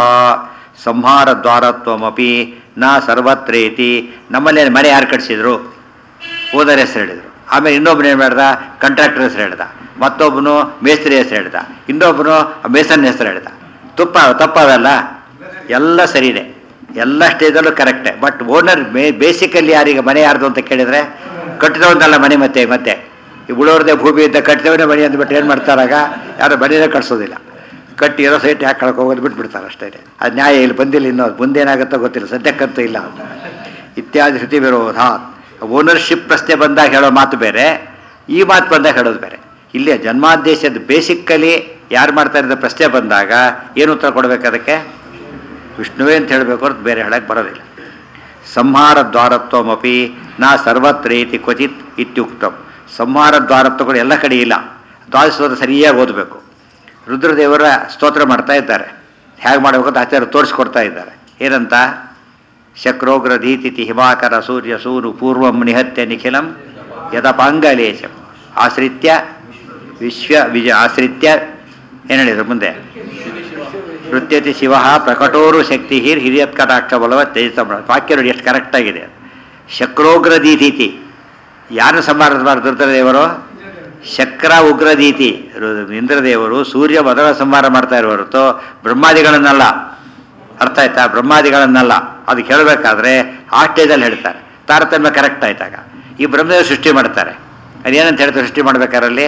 ಸಂಹಾರ ದ್ವಾರತ್ವಮಪಿ ನ ಸರ್ವತ್ರೇತಿ ನಮ್ಮಲ್ಲಿ ಮನೆ ಯಾರು ಕಟ್ಸಿದ್ರು ಓದರ ಹೆಸರು ಹೇಳಿದ್ರು ಆಮೇಲೆ ಇನ್ನೊಬ್ಬನು ಏನು ಮಾಡ್ದ ಕಾಂಟ್ರಾಕ್ಟರ್ ಹೆಸರು ಹೇಳ್ದ ಮತ್ತೊಬ್ಬನು ಮೇಸ್ತ್ರಿ ಹೆಸರು ಹೇಳ್ದ ಇನ್ನೊಬ್ಬನು ಮೇಸನ್ ಹೆಸರು ಹೇಳ್ದ ತುಪ್ಪ ತಪ್ಪದಲ್ಲ ಎಲ್ಲ ಸರಿನೇ ಎಲ್ಲ ಸ್ಟೇಜಲ್ಲೂ ಕರೆಕ್ಟೇ ಬಟ್ ಓನರ್ ಮೇ ಬೇಸಿಕಲ್ಲಿ ಯಾರಿಗೆ ಮನೆ ಯಾರ್ದು ಅಂತ ಕೇಳಿದರೆ ಕಟ್ಟಿದವನಲ್ಲ ಮನೆ ಮತ್ತೆ ಮತ್ತೆ ಈ ಉಳೋರ್ದೇ ಭೂಮಿ ಇದ್ದ ಕಟ್ಟಿದವನೇ ಮನೆ ಅಂದ್ಬಿಟ್ಟು ಏನು ಮಾಡ್ತಾರಾಗ ಯಾರು ಮನೆಯೇ ಕಟ್ಸೋದಿಲ್ಲ ಕಟ್ಟಿ ಇರೋ ಸೈಟ್ ಯಾಕೆ ಕಳ್ಕೊ ಹೋಗೋದು ಬಿಟ್ಬಿಡ್ತಾರೆ ಅಷ್ಟೇ ಅದು ನ್ಯಾಯ ಇಲ್ಲಿ ಬಂದಿಲ್ಲ ಇನ್ನೂ ಮುಂದೇನಾಗುತ್ತೋ ಗೊತ್ತಿಲ್ಲ ಸದ್ಯಕ್ಕಂತೂ ಇಲ್ಲ ಅಂತ ಇತ್ಯಾದಿ ಶ್ರುತಿ ವಿರೋಧ ಓನರ್ಶಿಪ್ ಪ್ರಶ್ನೆ ಬಂದಾಗ ಹೇಳೋ ಮಾತು ಬೇರೆ ಈ ಮಾತು ಬಂದಾಗ ಹೇಳೋದು ಬೇರೆ ಇಲ್ಲಿ ಜನ್ಮಾದೇಶದ ಬೇಸಿಕ್ಕಲಿ ಯಾರು ಮಾಡ್ತಾ ಇರೋದು ಪ್ರಶ್ನೆ ಬಂದಾಗ ಏನು ಉತ್ತರ ಕೊಡಬೇಕು ಅದಕ್ಕೆ ವಿಷ್ಣುವೇ ಅಂತ ಹೇಳಬೇಕು ಹೊರತು ಬೇರೆ ಹೇಳಕ್ಕೆ ಬರೋದಿಲ್ಲ ಸಂಹಾರ ದ್ವಾರತ್ವಮಪಿ ನಾ ಸರ್ವತ್ರೇತಿ ಕ್ವಚಿತ್ ಇತ್ಯುಕ್ತಂ ಸಂಹಾರ ದ್ವಾರತ್ವಗಳು ಎಲ್ಲ ಕಡೆ ಇಲ್ಲ ದ್ವಾದಶೋತ್ರ ಸರಿಯಾಗಿ ಓದಬೇಕು ರುದ್ರದೇವರ ಸ್ತೋತ್ರ ಮಾಡ್ತಾ ಇದ್ದಾರೆ ಹೇಗೆ ಮಾಡಬೇಕು ಅಂತ ಆಚಾರ್ಯ ತೋರಿಸ್ಕೊಡ್ತಾ ಇದ್ದಾರೆ ಏನಂತ ಶಕ್ರೋಗ್ರ ಧೀತಿಥಿ ಹಿಮಾಕರ ಸೂರ್ಯ ಸೂರು ಪೂರ್ವಂ ನಿಹತ್ಯ ನಿಖಿಲಂ ಯದಪಾಂಗಲೇಶಂ ಆಶ್ರಿತ್ಯ ವಿಶ್ವ ವಿಜಯ ಆಶ್ರಿತ್ಯ ಏನು ಹೇಳಿದ್ರು ಮುಂದೆ ನೃತ್ಯತಿ ಶಿವ ಪ್ರಕಟೋರು ಶಕ್ತಿ ಹಿರ್ ಹಿರಿಯತ್ ಕಟಾಕ್ಷ ಬಲವ ತೇಜಸ ವಾಕ್ಯ ನೋಡಿ ಎಷ್ಟು ಕರೆಕ್ಟಾಗಿದೆ ಶಕ್ರೋಗ್ರ ದೀತೀತಿ ಯಾರು ಸಂಹಾರ ದುರ್ಧದೇವರು ಶಕ್ರ ಉಗ್ರದೀತಿ ರು- ಇಂದ್ರದೇವರು ಸೂರ್ಯ ಮೊದಲ ಸಂಹಾರ ಮಾಡ್ತಾ ಇರೋ ಹೊರತು ಬ್ರಹ್ಮಾದಿಗಳನ್ನಲ್ಲ ಅರ್ಥ ಆಯ್ತಾ ಬ್ರಹ್ಮಾದಿಗಳನ್ನಲ್ಲ ಅದಕ್ಕೆ ಹೇಳಬೇಕಾದ್ರೆ ಆ ಸ್ಟೇಜಲ್ಲಿ ಹೇಳ್ತಾರೆ ತಾರತಮ್ಯ ಕರೆಕ್ಟ್ ಆಯ್ತಾಗ ಈ ಬ್ರಹ್ಮದೇವರು ಸೃಷ್ಟಿ ಮಾಡ್ತಾರೆ ಅದೇನಂತ ಹೇಳ್ತಾರೆ ಸೃಷ್ಟಿ ಮಾಡ್ಬೇಕಾರಲ್ಲಿ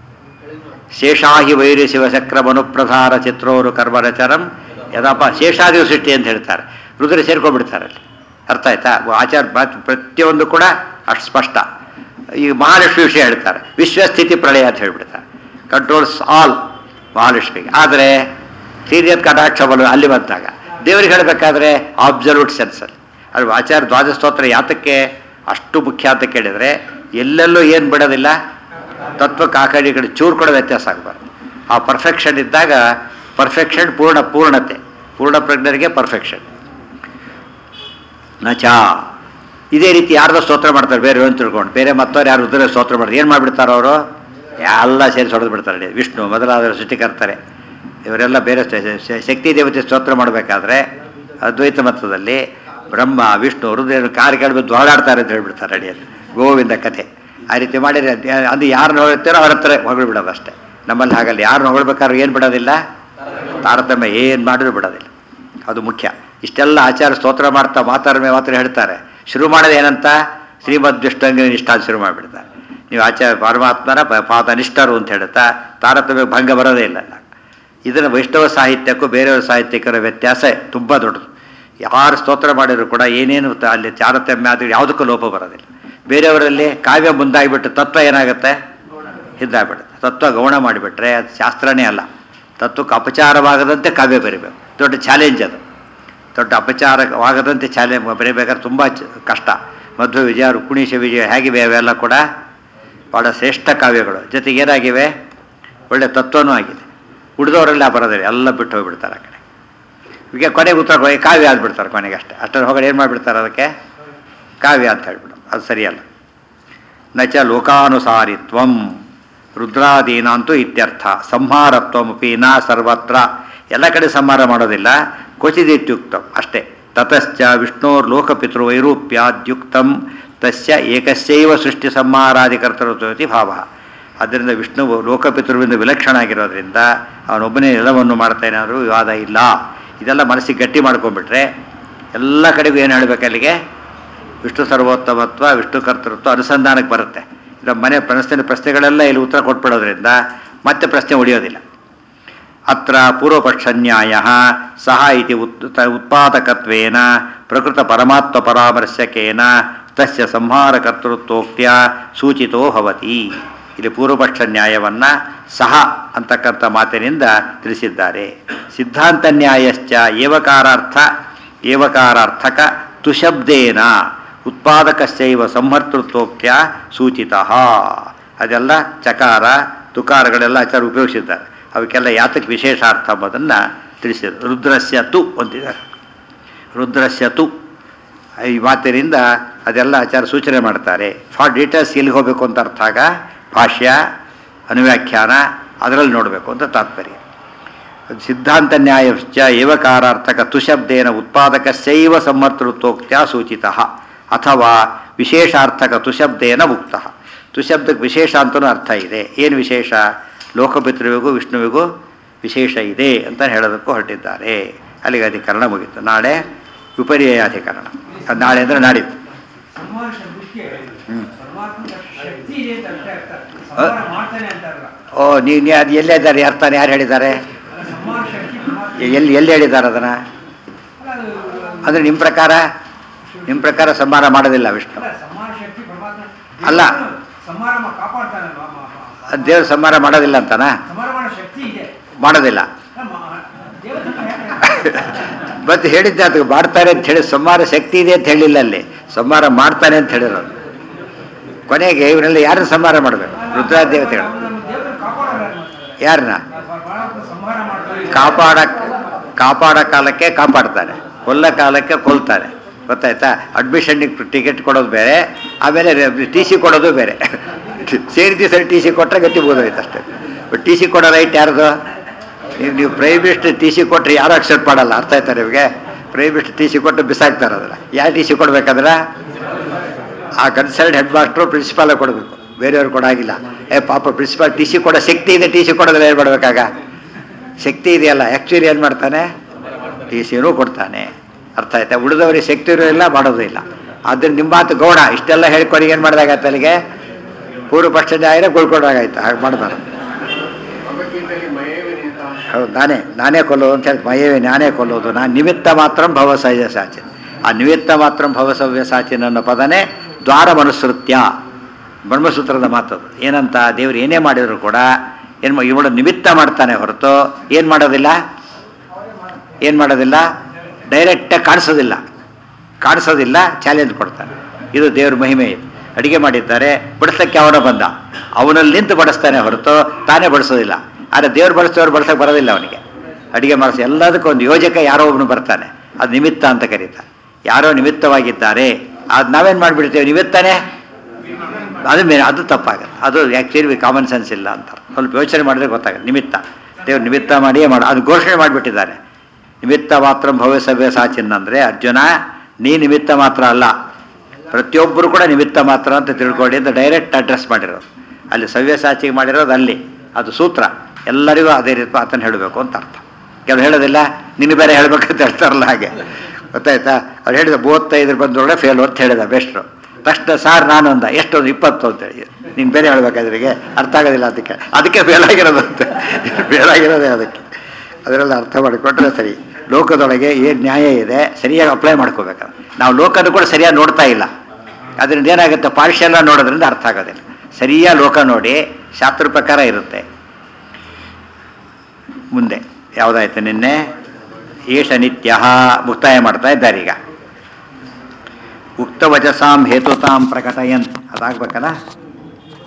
ಶೇಷಾಹಿ ವೈರಿ ಶಿವಚಕ್ರ ಮನುಪ್ರಧಾರ ಚಿತ್ರೋರು ಕರ್ಮರಚರಂ ಯದಪ್ಪ ಶೇಷಾದಿ ಸೃಷ್ಟಿ ಅಂತ ಹೇಳ್ತಾರೆ ರುದ್ರ ಸೇರ್ಕೊಂಡ್ಬಿಡ್ತಾರೆ ಅಲ್ಲಿ ಅರ್ಥ ಆಯ್ತಾ ಆಚಾರ ಮಾತು ಪ್ರತಿಯೊಂದು ಕೂಡ ಅಷ್ಟು ಸ್ಪಷ್ಟ ಈ ಮಹಾಲಕ್ಷ್ಮಿ ವಿಷಯ ಹೇಳ್ತಾರೆ ವಿಶ್ವಸ್ಥಿತಿ ಪ್ರಳಯ ಅಂತ ಹೇಳ್ಬಿಡ್ತಾರೆ ಕಂಟ್ರೋಲ್ಸ್ ಆಲ್ ಮಹಾಲಕ್ಷ್ಮಿಗೆ ಆದರೆ ಸೀರಿಯತ್ ಕಟಾಕ್ಷ ಬಲ ಅಲ್ಲಿ ಬಂದಾಗ ದೇವರಿಗೆ ಹೇಳಬೇಕಾದ್ರೆ ಅಬ್ಸಲ್ಯೂಟ್ ಸೆನ್ಸಲ್ಲಿ ಅದು ಆಚಾರ ದ್ವಾದ ಸ್ತೋತ್ರ ಯಾತಕ್ಕೆ ಅಷ್ಟು ಮುಖ್ಯ ಅಂತ ಕೇಳಿದರೆ ಎಲ್ಲೆಲ್ಲೂ ಏನು ಬಿಡೋದಿಲ್ಲ ತತ್ವಕ್ಕೆ ಆ ಕಡೆ ಈ ಕಡೆ ಚೂರು ಕೂಡ ವ್ಯತ್ಯಾಸ ಆಗಬಾರ್ದು ಆ ಪರ್ಫೆಕ್ಷನ್ ಇದ್ದಾಗ ಪರ್ಫೆಕ್ಷನ್ ಪೂರ್ಣ ಪೂರ್ಣತೆ ಪೂರ್ಣ ಪ್ರಜ್ಞರಿಗೆ ಪರ್ಫೆಕ್ಷನ್ ನಚ ಇದೇ ರೀತಿ ಯಾರ್ದೋ ಸ್ತೋತ್ರ ಮಾಡ್ತಾರೆ ಬೇರೆ ಏನು ತಿಳ್ಕೊಂಡು ಬೇರೆ ಮತ್ತವ್ರು ಯಾರು ರುದ್ರ ಸ್ತೋತ್ರ ಮಾಡ್ತಾರೆ ಏನು ಮಾಡಿಬಿಡ್ತಾರೆ ಅವರು ಎಲ್ಲ ಸೇರಿ ಹೊಡೆದು ಬಿಡ್ತಾರೆ ವಿಷ್ಣು ಮೊದಲಾದ ಸೃಷ್ಟಿಕರ್ತಾರೆ ಇವರೆಲ್ಲ ಬೇರೆ ಸ- ಸ- ಶಕ್ತಿ ದೇವತೆ ಸ್ತೋತ್ರ ಮಾಡಬೇಕಾದ್ರೆ ಅದ್ವೈತ ಮತದಲ್ಲಿ ಬ್ರಹ್ಮ ವಿಷ್ಣು ರುದ್ರ ಕಾರು ಕೇಳಬೇಕು ದೊಳಾಡ್ತಾರೆ ಅಂತ ಹೇಳ್ಬಿಡ್ತಾರೆ ಅಡಿಯಲ್ಲಿ ಗೋವಿಂದ ಕಥೆ ಆ ರೀತಿ ಮಾಡಿದ್ರೆ ಅದ್- ಅದು ಯಾರನ್ನ ಹೊಗಳ್ತಾರೋ ಅವ್ರ ಹತ್ರ ಹೊಗಳು ಬಿಡೋದು ಅಷ್ಟೇ ನಮ್ಮಲ್ಲಿ ಹಾಗಲ್ಲ ಯಾರನ್ನ ಹೊಗಳ್ಬೇಕಾದ್ರೆ ಏನು ಬಿಡೋದಿಲ್ಲ ತಾರತಮ್ಯ ಏನು ಮಾಡಿದ್ರು ಬಿಡೋದಿಲ್ಲ ಅದು ಮುಖ್ಯ ಇಷ್ಟೆಲ್ಲ ಆಚಾರ ಸ್ತೋತ್ರ ಮಾಡ್ತಾ ಮಾತಾಡ್ಮೆ ಮಾತ್ರ ಹೇಳ್ತಾರೆ ಶುರು ಮಾಡೋದು ಏನಂತ ಶ್ರೀಮದ್ ವಿಷ್ಣುಂಗ ನಿಷ್ಠಾ ಶುರು ಮಾಡಿಬಿಡ್ತಾರೆ ನೀವು ಆಚಾರ ಪರಮಾತ್ಮನ ಪ- ಪಾದ ನಿಷ್ಠರು ಅಂತ ಹೇಳ್ತಾ ತಾರತಮ್ಯ ಭಂಗ ಬರೋದೇ ಇಲ್ಲ ಇದನ್ನು ವೈಷ್ಣವ ಸಾಹಿತ್ಯಕ್ಕೂ ಬೇರೆಯವರ ಸಾಹಿತ್ಯಕ್ಕರ ವ್ಯತ್ಯಾಸ ತುಂಬ ದೊಡ್ಡದು ಯಾರು ಸ್ತೋತ್ರ ಮಾಡಿದ್ರು ಕೂಡ ಏನೇನು ತ- ಅಲ್ಲಿ ತಾರತಮ್ಯ ಆದರೂ ಯಾವುದಕ್ಕೂ ಲೋಪ ಬರೋದಿಲ್ಲ ಬೇರೆಯವರಲ್ಲಿ ಕಾವ್ಯ ಮುಂದಾಗಿಬಿಟ್ಟು ತತ್ವ ಏನಾಗುತ್ತೆ ಹಿಂದಾಗ್ಬಿಡುತ್ತೆ ತತ್ವ ಗೌಣ ಮಾಡಿಬಿಟ್ರೆ ಅದು ಶಾಸ್ತ್ರನೇ ಅಲ್ಲ ತತ್ವಕ್ಕೆ ಅಪಚಾರವಾಗದಂತೆ ಕಾವ್ಯ ಬರೀಬೇಕು ದೊಡ್ಡ ಚಾಲೆಂಜ್ ಅದು ದೊಡ್ಡ ಅಪಚಾರವಾಗದಂತೆ ಚಾಲೆ ಬರೀಬೇಕಾದ್ರೆ ತುಂಬ ಚ- ಕಷ್ಟ ಮಧ್ವ ವಿಜಯ ರುಕ್ಮಿಣೀಶ ವಿಜಯ ಹೇಗಿವೆ ಅವೆಲ್ಲ ಕೂಡ ಭಾಳ ಶ್ರೇಷ್ಠ ಕಾವ್ಯಗಳು ಜೊತೆಗೆ ಏನಾಗಿವೆ ಒಳ್ಳೆ ತತ್ವನೂ ಆಗಿದೆ ಉಳಿದವರೆಲ್ಲ ಬರೋದಿಲ್ಲ ಎಲ್ಲ ಬಿಟ್ಟು ಹೋಗ್ಬಿಡ್ತಾರೆ ಆ ಕಡೆ ಈಗ ಕೊನೆಗೆ ಉತ್ತರ ಕೊನೆ ಕಾವ್ಯ ಆದ್ಬಿಡ್ತಾರೆ ಕೊನೆಗೆ ಅಷ್ಟೇ ಅಷ್ಟರ ಹೊಗಡೆ ಏನು ಮಾಡಿಬಿಡ್ತಾರೆ ಅದಕ್ಕೆ ಕಾವ್ಯ ಅಂತ ಹೇಳ್ಬಿಡು ಅದು ಸರಿಯಲ್ಲ ನಚ ಲೋಕಾನುಸಾರಿತ್ವಂ ರುದ್ರಾದೀನಂತೂ ಇತ್ಯರ್ಥ ಸಂಹಾರತ್ವಮಪಿ ನ ಸರ್ವತ್ರ ಎಲ್ಲ ಕಡೆ ಸಂಹಾರ ಮಾಡೋದಿಲ್ಲ ಕ್ವಚಿದಿತ್ಯುಕ್ತಂ ಅಷ್ಟೇ ತತಶ್ಚ ವಿಷ್ಣೋರ್ ಲೋಕಪಿತೃ ವೈರೂಪ್ಯಾದ್ಯುಕ್ತಂ ತಸ್ಯ ಏಕಸ್ಯೈವ ಸೃಷ್ಟಿ ಸಂಹಾರಾದಿಕರ್ತೃತ್ವತಿ ಭಾವ ಆದ್ದರಿಂದ ವಿಷ್ಣು ಲೋಕಪಿತೃವಿಂದ ವಿಲಕ್ಷಣ ಆಗಿರೋದ್ರಿಂದ ಅವನೊಬ್ಬನೇ ಎಲ್ಲವನ್ನು ಮಾಡ್ತಾನೆ ಆದರೂ ವಿವಾದ ಇಲ್ಲ ಇದೆಲ್ಲ ಮನಸ್ಸಿಗೆ ಗಟ್ಟಿ ಮಾಡ್ಕೊಂಡ್ಬಿಟ್ರೆ ಎಲ್ಲ ಕಡೆಗೂ ಏನು ಹೇಳಬೇಕು ಅಲ್ಲಿಗೆ ವಿಷ್ಣು ಸರ್ವೋತ್ತಮತ್ವ ವಿಷ್ಣು ಕರ್ತೃತ್ವ ಅನುಸಂಧಾನಕ್ಕೆ ಬರುತ್ತೆ ಇದು ಮನೆ ಪ್ರಶ್ನೆ ಪ್ರಶ್ನೆಗಳೆಲ್ಲ ಇಲ್ಲಿ ಉತ್ತರ ಕೊಟ್ಬಿಡೋದ್ರಿಂದ ಮತ್ತೆ ಪ್ರಶ್ನೆ ಉಳಿಯೋದಿಲ್ಲ ಅತ್ರ ಪೂರ್ವಪಕ್ಷನ್ಯಾಯ ಸಹ ಇತಿ ಉತ್ ಉತ್ಪಾದಕತ್ವೇನ ಪ್ರಕೃತ ಪರಮಾತ್ಮ ಪರಾಮರ್ಶಕೇನ ತಸ್ಯ ಸಂಹಾರಕರ್ತೃತ್ವೋಕ್ತ್ಯ ಸೂಚಿತೋ ಭವತಿ ಇಲ್ಲಿ ಪೂರ್ವಪಕ್ಷ ನ್ಯಾಯವನ್ನು ಸಹ ಅಂತಕ್ಕಂಥ ಮಾತಿನಿಂದ ತಿಳಿಸಿದ್ದಾರೆ ಸಿದ್ಧಾಂತ ನ್ಯಾಯಶ್ಚ ಏವಕಾರಾರ್ಥ ಏವಕಾರಾರ್ಥಕ ತುಶಬ್ದೇನ ಉತ್ಪಾದಕಶ್ಚೈವ ಸಂಹರ್ತೃತ್ವೋಕ್ತ್ಯ ಸೂಚಿತ ಅದೆಲ್ಲ ಚಕಾರ ತುಕಾರಗಳೆಲ್ಲ ಆಚಾರ ಉಪಯೋಗಿಸಿದ್ದಾರೆ ಅವಕ್ಕೆಲ್ಲ ಯಾತಕ್ಕೆ ವಿಶೇಷ ಅರ್ಥ ಎಂಬುದನ್ನು ತಿಳಿಸಿದರು ರುದ್ರಸ್ಯ ತು ಅಂತಿದ್ದಾರೆ ರುದ್ರಸ್ಯ ತು ಈ ಮಾತಿನಿಂದ ಅದೆಲ್ಲ ಆಚಾರ ಸೂಚನೆ ಮಾಡ್ತಾರೆ ಫಾರ್ ಡೀಟೇಲ್ಸ್ ಎಲ್ಲಿಗೆ ಹೋಗಬೇಕು ಅಂತ ಅರ್ಥ ಆಗ ಭಾಷ್ಯ ಅನುವ್ಯಾಖ್ಯಾನ ಅದರಲ್ಲಿ ನೋಡಬೇಕು ಅಂತ ತಾತ್ಪರ್ಯ ಸಿದ್ಧಾಂತ ನ್ಯಾಯಶ್ಚ ಏವಕಾರಾರ್ಥಕ ತುಶಬ್ದೇನ ಉತ್ಪಾದಕಸ್ಯೈವ ಸಮರ್ಥೃತ್ವೋಕ್ತ್ಯ ಸೂಚಿತ ಅಥವಾ ವಿಶೇಷಾರ್ಥಕ ತುಶಬ್ದೇನ ಉಕ್ತ ತುಶಬ್ದಕ್ಕೆ ವಿಶೇಷ ಅಂತಲೂ ಅರ್ಥ ಇದೆ ಏನು ವಿಶೇಷ ಲೋಕಪಿತೃವಿಗೂ ವಿಷ್ಣುವಿಗೂ ವಿಶೇಷ ಇದೆ ಅಂತ ಹೇಳೋದಕ್ಕೂ ಹೊರಟಿದ್ದಾರೆ ಅಲ್ಲಿಗೆ ಅಧಿಕರಣ ಮುಗೀತು ನಾಳೆ ವಿಪರ್ಯಾಧಿಕರಣ ಅದು ನಾಳೆ ಅಂದರೆ ನಾಡಿದ್ದು ಸಂಹಾರ ಶಬ್ದಕ್ಕೆ ಹ್ಮ್. ಪರಮಾತ್ಮನ ಶಕ್ತಿ ಇದೆ ಅಂತ ಅರ್ಥ ಅರ್ಥ ಸಂಹಾರ ಮಾಡ್ತಾನೆ ಅಂತಾರಲ್ಲ ಓ ನೀ ನೀ ಅದು ಎಲ್ಲೇ ಇದ್ದಾರೆ ಅರ್ಥನ ಯಾರು ಹೇಳಿದ್ದಾರೆ ಅಲ್ಲ, ಸಂಹಾರ ಶಕ್ತಿ ಪರಮಾತ್ಮ ಎಲ್ಲಿ ಎಲ್ಲಿ ಹೇಳಿದ್ದಾರೆ ಅದನ್ನು ಅಲ್ಲ, ಅದು- ಅಂದರೆ ನಿಮ್ಮ ಪ್ರಕಾರ ನಿಮ್ಮ ಪ್ರಕಾರ ಸಂಹಾರ ಮಾಡೋದಿಲ್ಲ ವಿಷ್ಣು ಅಲ್ಲ, ಸಂಹಾರ ಶಕ್ತಿ ಪರಮಾತ್ಮ ಅಲ್ಲ. ದೇವರನ್ನು ಸಂಹಾರ ಮಾ- ಕಾಪಾಡ್ತಾನಲ್ವಾ ಮ- ಮ- ಅದು ದೇವ್ರು ಸಂಹಾರ ಮಾಡೋದಿಲ್ಲ ಅಂತನಾ ಸಂಹಾರ ಮಾಡೋ ಶಕ್ತಿ ಇದೆ ಮಾಡೋದಿಲ್ಲ ಅಲ್ಲ, ಮ- ದೇವತೆಗೆ ಹೇಗೆ? ಮತ್ತೆ ಹೇಳಿದ್ದೆ ಅದು ಮಾಡ್ತಾರೆ ಅಂತ ಹೇಳಿ ಸಂಹಾರ ಶಕ್ತಿ ಇದೆ ಅಂತ ಹೇಳಿಲ್ಲ ಅಲ್ಲಿ ಸಂಹಾರ ಮಾಡ್ತಾನೆ ಅಂತ ಹೇಳಿರೋದು ಕೊನೆಗೆ ಇವರೆಲ್ಲ ಯಾರನ್ನ ಸಂಹಾರ ಮಾಡಬೇಕು ರುದ್ರಾದೇವತೆಗಳು ಅವ್ರು ನಮ್ಮ ದೇವರನ್ನು ಕಾಪಾಡೋರು ಯಾರು ಮಾಡ್ತಾರೆ? ಯಾರನ್ನ ಪರಮಾತ್ಮ ಸಂಹಾರ ಮಾಡ್ತಾನೆ ಕಾಪಾಡ ಕಾಪಾಡೋ ಕಾಲಕ್ಕೆ ಕಾಪಾಡ್ತಾನೆ ಕೊಲ್ಲ ಕಾಲಕ್ಕೆ ಕೊಲ್ತಾನೆ ಗೊತ್ತಾಯ್ತಾ ಅಡ್ಮಿಷನ್ಗೆ ಟಿಕೆಟ್ ಕೊಡೋದು ಬೇರೆ ಆಮೇಲೆ ಟಿ ಸಿ ಕೊಡೋದು ಬೇರೆ ಸೇರಿದ ಸರಿ ಟಿ ಸಿ ಕೊಟ್ಟರೆ ಗತಿ ಬೋದೋಯ್ತು ಅಷ್ಟೇ ಬಟ್ ಟಿ ಸಿ ಕೊಡೋ ರೈಟ್ ಯಾರ್ದು ನೀವು ನೀವು ಪ್ರೈಮ್ ಮಿನಿಸ್ಟರ್ ಟಿ ಸಿ ಕೊಟ್ಟರೆ ಯಾರು ಅಕ್ಸೆಪ್ಟ್ ಮಾಡಲ್ಲ ಅರ್ಥ ಆಯ್ತಾ ನಿಮಗೆ ಪ್ರೈಮ್ ಮಿನಿಸ್ಟರ್ ಟಿ ಸಿ ಕೊಟ್ಟು ಬಿಸಾಕ್ತಾರೆ ಅದನ್ನ ಯಾರು ಟಿ ಸಿ ಕೊಡ್ಬೇಕಾದ್ರೆ ಆ ಕನ್ಸರ್ನ್ ಹೆಡ್ ಮಾಸ್ಟ್ರು ಪ್ರಿನ್ಸಿಪಾಲ ಕೊಡಬೇಕು ಬೇರೆಯವ್ರು ಕೊಡಾಗಿಲ್ಲ ಏ ಪಾಪ ಪ್ರಿನ್ಸಿಪಾಲ್ ಟಿ ಸಿ ಕೊಡೋ ಶಕ್ತಿ ಇದೆ ಟಿ ಸಿ ಕೊಡೋದ್ರೆ ಏನು ಮಾಡ್ಬೇಕಾಗ ಶಕ್ತಿ ಇದೆಯಲ್ಲ ಆ್ಯಕ್ಚುಲಿ ಏನು ಮಾಡ್ತಾನೆ ಟಿ ಸಿನೂ ಕೊಡ್ತಾನೆ ಅರ್ಥ ಆಯ್ತಾ ಉಳಿದವರಿಗೆ ಶಕ್ತಿ ಇರೋಲ್ಲ ಮಾಡೋದು ಇಲ್ಲ ಆದ್ದರಿಂದ ನಿಮ್ಮ ಮಾತು ಗೌಡ ಇಷ್ಟೆಲ್ಲ ಹೇಳ್ಕೊರಿಗೆ ಏನು ಮಾಡಿದಾಗತ್ತೆ ಅಲ್ಲಿಗೆ ಪೂರ್ವ ಪಕ್ಷ ನ್ಯಾಯನೇ ಗೊಳ್ಕೊಂಡಾಗಾಯ್ತು ಹಾಗೆ ಮಾಡಬಾರ್ದು ಭಗವದ್ಗೀತೆಯಲ್ಲಿ ಮಯೇವಿನಿತ ಹೌದು ನಾನೇ ನಾನೇ ಕೊಲ್ಲೋದು ಅಂತ ಹೇಳಿ ಮಯವೇ ನಾನೇ ಕೊಲ್ಲೋದು ನಾನು ನಿಮಿತ್ತ ಮಾತ್ರ ಭವ ಸಹಜ ಸಾಚಿನ್ ಆ ನಿಮಿತ್ತ ಮಾತ್ರ ಭವ ಸವ್ಯ ಸಾಚಿನ್ ಅನ್ನೋ ಪದನೇ ದ್ವಾರ ಮನುಸೃತ್ಯ ಬ್ರಹ್ಮಸೂತ್ರದ ಮಾತದು ಏನಂತ ದೇವರು ಏನೇ ಮಾಡಿದ್ರು ಕೂಡ ಏನು ಇವಳು ನಿಮಿತ್ತ ಮಾಡ್ತಾನೆ ಹೊರತು ಏನು ಮಾಡೋದಿಲ್ಲ ಏನು ಮಾಡೋದಿಲ್ಲ ಡೈರೆಕ್ಟಾಗಿ ಕಾಣಿಸೋದಿಲ್ಲ ಕಾಣಿಸೋದಿಲ್ಲ ಚಾಲೆಂಜ್ ಕೊಡ್ತಾನೆ ಇದು ದೇವ್ರ ಮಹಿಮೆ ಇದು ಅಡಿಗೆ ಮಾಡಿದ್ದಾರೆ ಬಡಿಸೋಕ್ಕೆ ಅವನ ಬಂದ ಅವನಲ್ಲಿ ನಿಂತು ಬಡಿಸ್ತಾನೆ ಹೊರತು ತಾನೇ ಬಡಿಸೋದಿಲ್ಲ ಆದರೆ ದೇವ್ರು ಬಡಿಸ್ತವ್ರು ಬಡಿಸೋಕೆ ಬರೋದಿಲ್ಲ ಅವನಿಗೆ ಅಡಿಗೆ ಮಾಡಿಸಿ ಎಲ್ಲದಕ್ಕೂ ಒಂದು ಯೋಜಕ ಯಾರೋ ಒಬ್ಬನು ಬರ್ತಾನೆ ಅದು ನಿಮಿತ್ತ ಅಂತ ಕರೀತಾರೆ ಯಾರೋ ನಿಮಿತ್ತವಾಗಿದ್ದಾರೆ ಅದು ನಾವೇನು ಮಾಡಿಬಿಡ್ತೇವೆ ನಿಮಿತ್ತನೇ ಅದು ಮೇ ಅದು ತಪ್ಪಾಗುತ್ತೆ ಅದು ಆ್ಯಕ್ಚುಲಿ ಕಾಮನ್ ಸೆನ್ಸ್ ಇಲ್ಲ ಅಂತ ಸ್ವಲ್ಪ ಯೋಚನೆ ಮಾಡಿದ್ರೆ ಗೊತ್ತಾಗುತ್ತೆ ನಿಮಿತ್ತ ದೇವ್ರು ನಿಮಿತ್ತ ಮಾಡಿಯೇ ಮಾಡ ಅದು ಘೋಷಣೆ ಮಾಡಿಬಿಟ್ಟಿದ್ದಾರೆ ನಿಮಿತ್ತ ಮಾತ್ರ ಭವ್ಯ ಸಭ್ಯ ಸಾಚಿನ್ ಅಂದರೆ ಅರ್ಜುನ ನೀ ನಿಮಿತ್ತ ಮಾತ್ರ ಅಲ್ಲ ಪ್ರತಿಯೊಬ್ಬರು ಕೂಡ ನಿಮಿತ್ತ ಮಾತ್ರ ಅಂತ ತಿಳ್ಕೊಳ್ಳಿ ಅಂತ ಡೈರೆಕ್ಟ್ ಅಡ್ರೆಸ್ ಮಾಡಿರೋದು ಅಲ್ಲಿ ಸವ್ಯ ಸಾಚಿಗೆ ಮಾಡಿರೋದು ಅಲ್ಲಿ ಅದು ಸೂತ್ರ ಎಲ್ಲರಿಗೂ ಅದೇ ರೀತಿ ಆತನ ಹೇಳಬೇಕು ಅಂತ ಅರ್ಥ ಕೆಲವು ಹೇಳೋದಿಲ್ಲ ನಿನ್ನ ಬೇರೆ ಹೇಳ್ಬೇಕಂತ ಹೇಳ್ತಾರಲ್ಲ ಹಾಗೆ ಗೊತ್ತಾಯ್ತಾ ಅವ್ರು ಹೇಳಿದ ಮೂವತ್ತೈದರ ಬಂದೊಳಗೆ ಫೇಲ್ ಅಂತ ಹೇಳಿದ ಬೆಸ್ಟ್ರು ತಕ್ಷಣ ಸಾರ್ ನಾನು ಅಂದ ಎಷ್ಟೊಂದು ಇಪ್ಪತ್ತು ಅಂತೇಳಿ ನೀನು ಬೇರೆ ಹೇಳ್ಬೇಕಾದ್ರಿಗೆ ಅರ್ಥ ಆಗೋದಿಲ್ಲ ಅದಕ್ಕೆ ಅದಕ್ಕೆ ಫೇಲ್ ಆಗಿರೋದು ಅಂತ ಫೇಲ್ ಆಗಿರೋದೇ ಅದಕ್ಕೆ ಅದರೆಲ್ಲ ಅರ್ಥ ಮಾಡಿಕೊಟ್ರೆ ಸರಿ ಲೋಕದೊಳಗೆ ಏನು ನ್ಯಾಯ ಇದೆ ಸರಿಯಾಗಿ ಅಪ್ಲೈ ಮಾಡ್ಕೋಬೇಕು ನಾವು ಲೋಕನೂ ಕೂಡ ಸರಿಯಾಗಿ ನೋಡ್ತಾ ಇಲ್ಲ ಅದರಿಂದ ಏನಾಗುತ್ತೆ ಪಾರ್ಶಿಯಲ್ಲ ನೋಡೋದ್ರಿಂದ ಅರ್ಥ ಆಗೋದಿಲ್ಲ ಸರಿಯಾಗಿ ಲೋಕ ನೋಡಿ ಶಾಸ್ತ್ರ ಪ್ರಕಾರ ಇರುತ್ತೆ ಮುಂದೆ ಯಾವುದಾಯ್ತು ನಿನ್ನೆ ಏಷ ನಿತ್ಯ ಮುಕ್ತಾಯ ಮಾಡ್ತಾ ಇದ್ದಾರೆ ಈಗ ಉಕ್ತವಚಸಾಂ ಹೇತುತಾಂ ಪ್ರಕಟಯನ್ ಅದಾಗ್ಬೇಕಲ್ಲ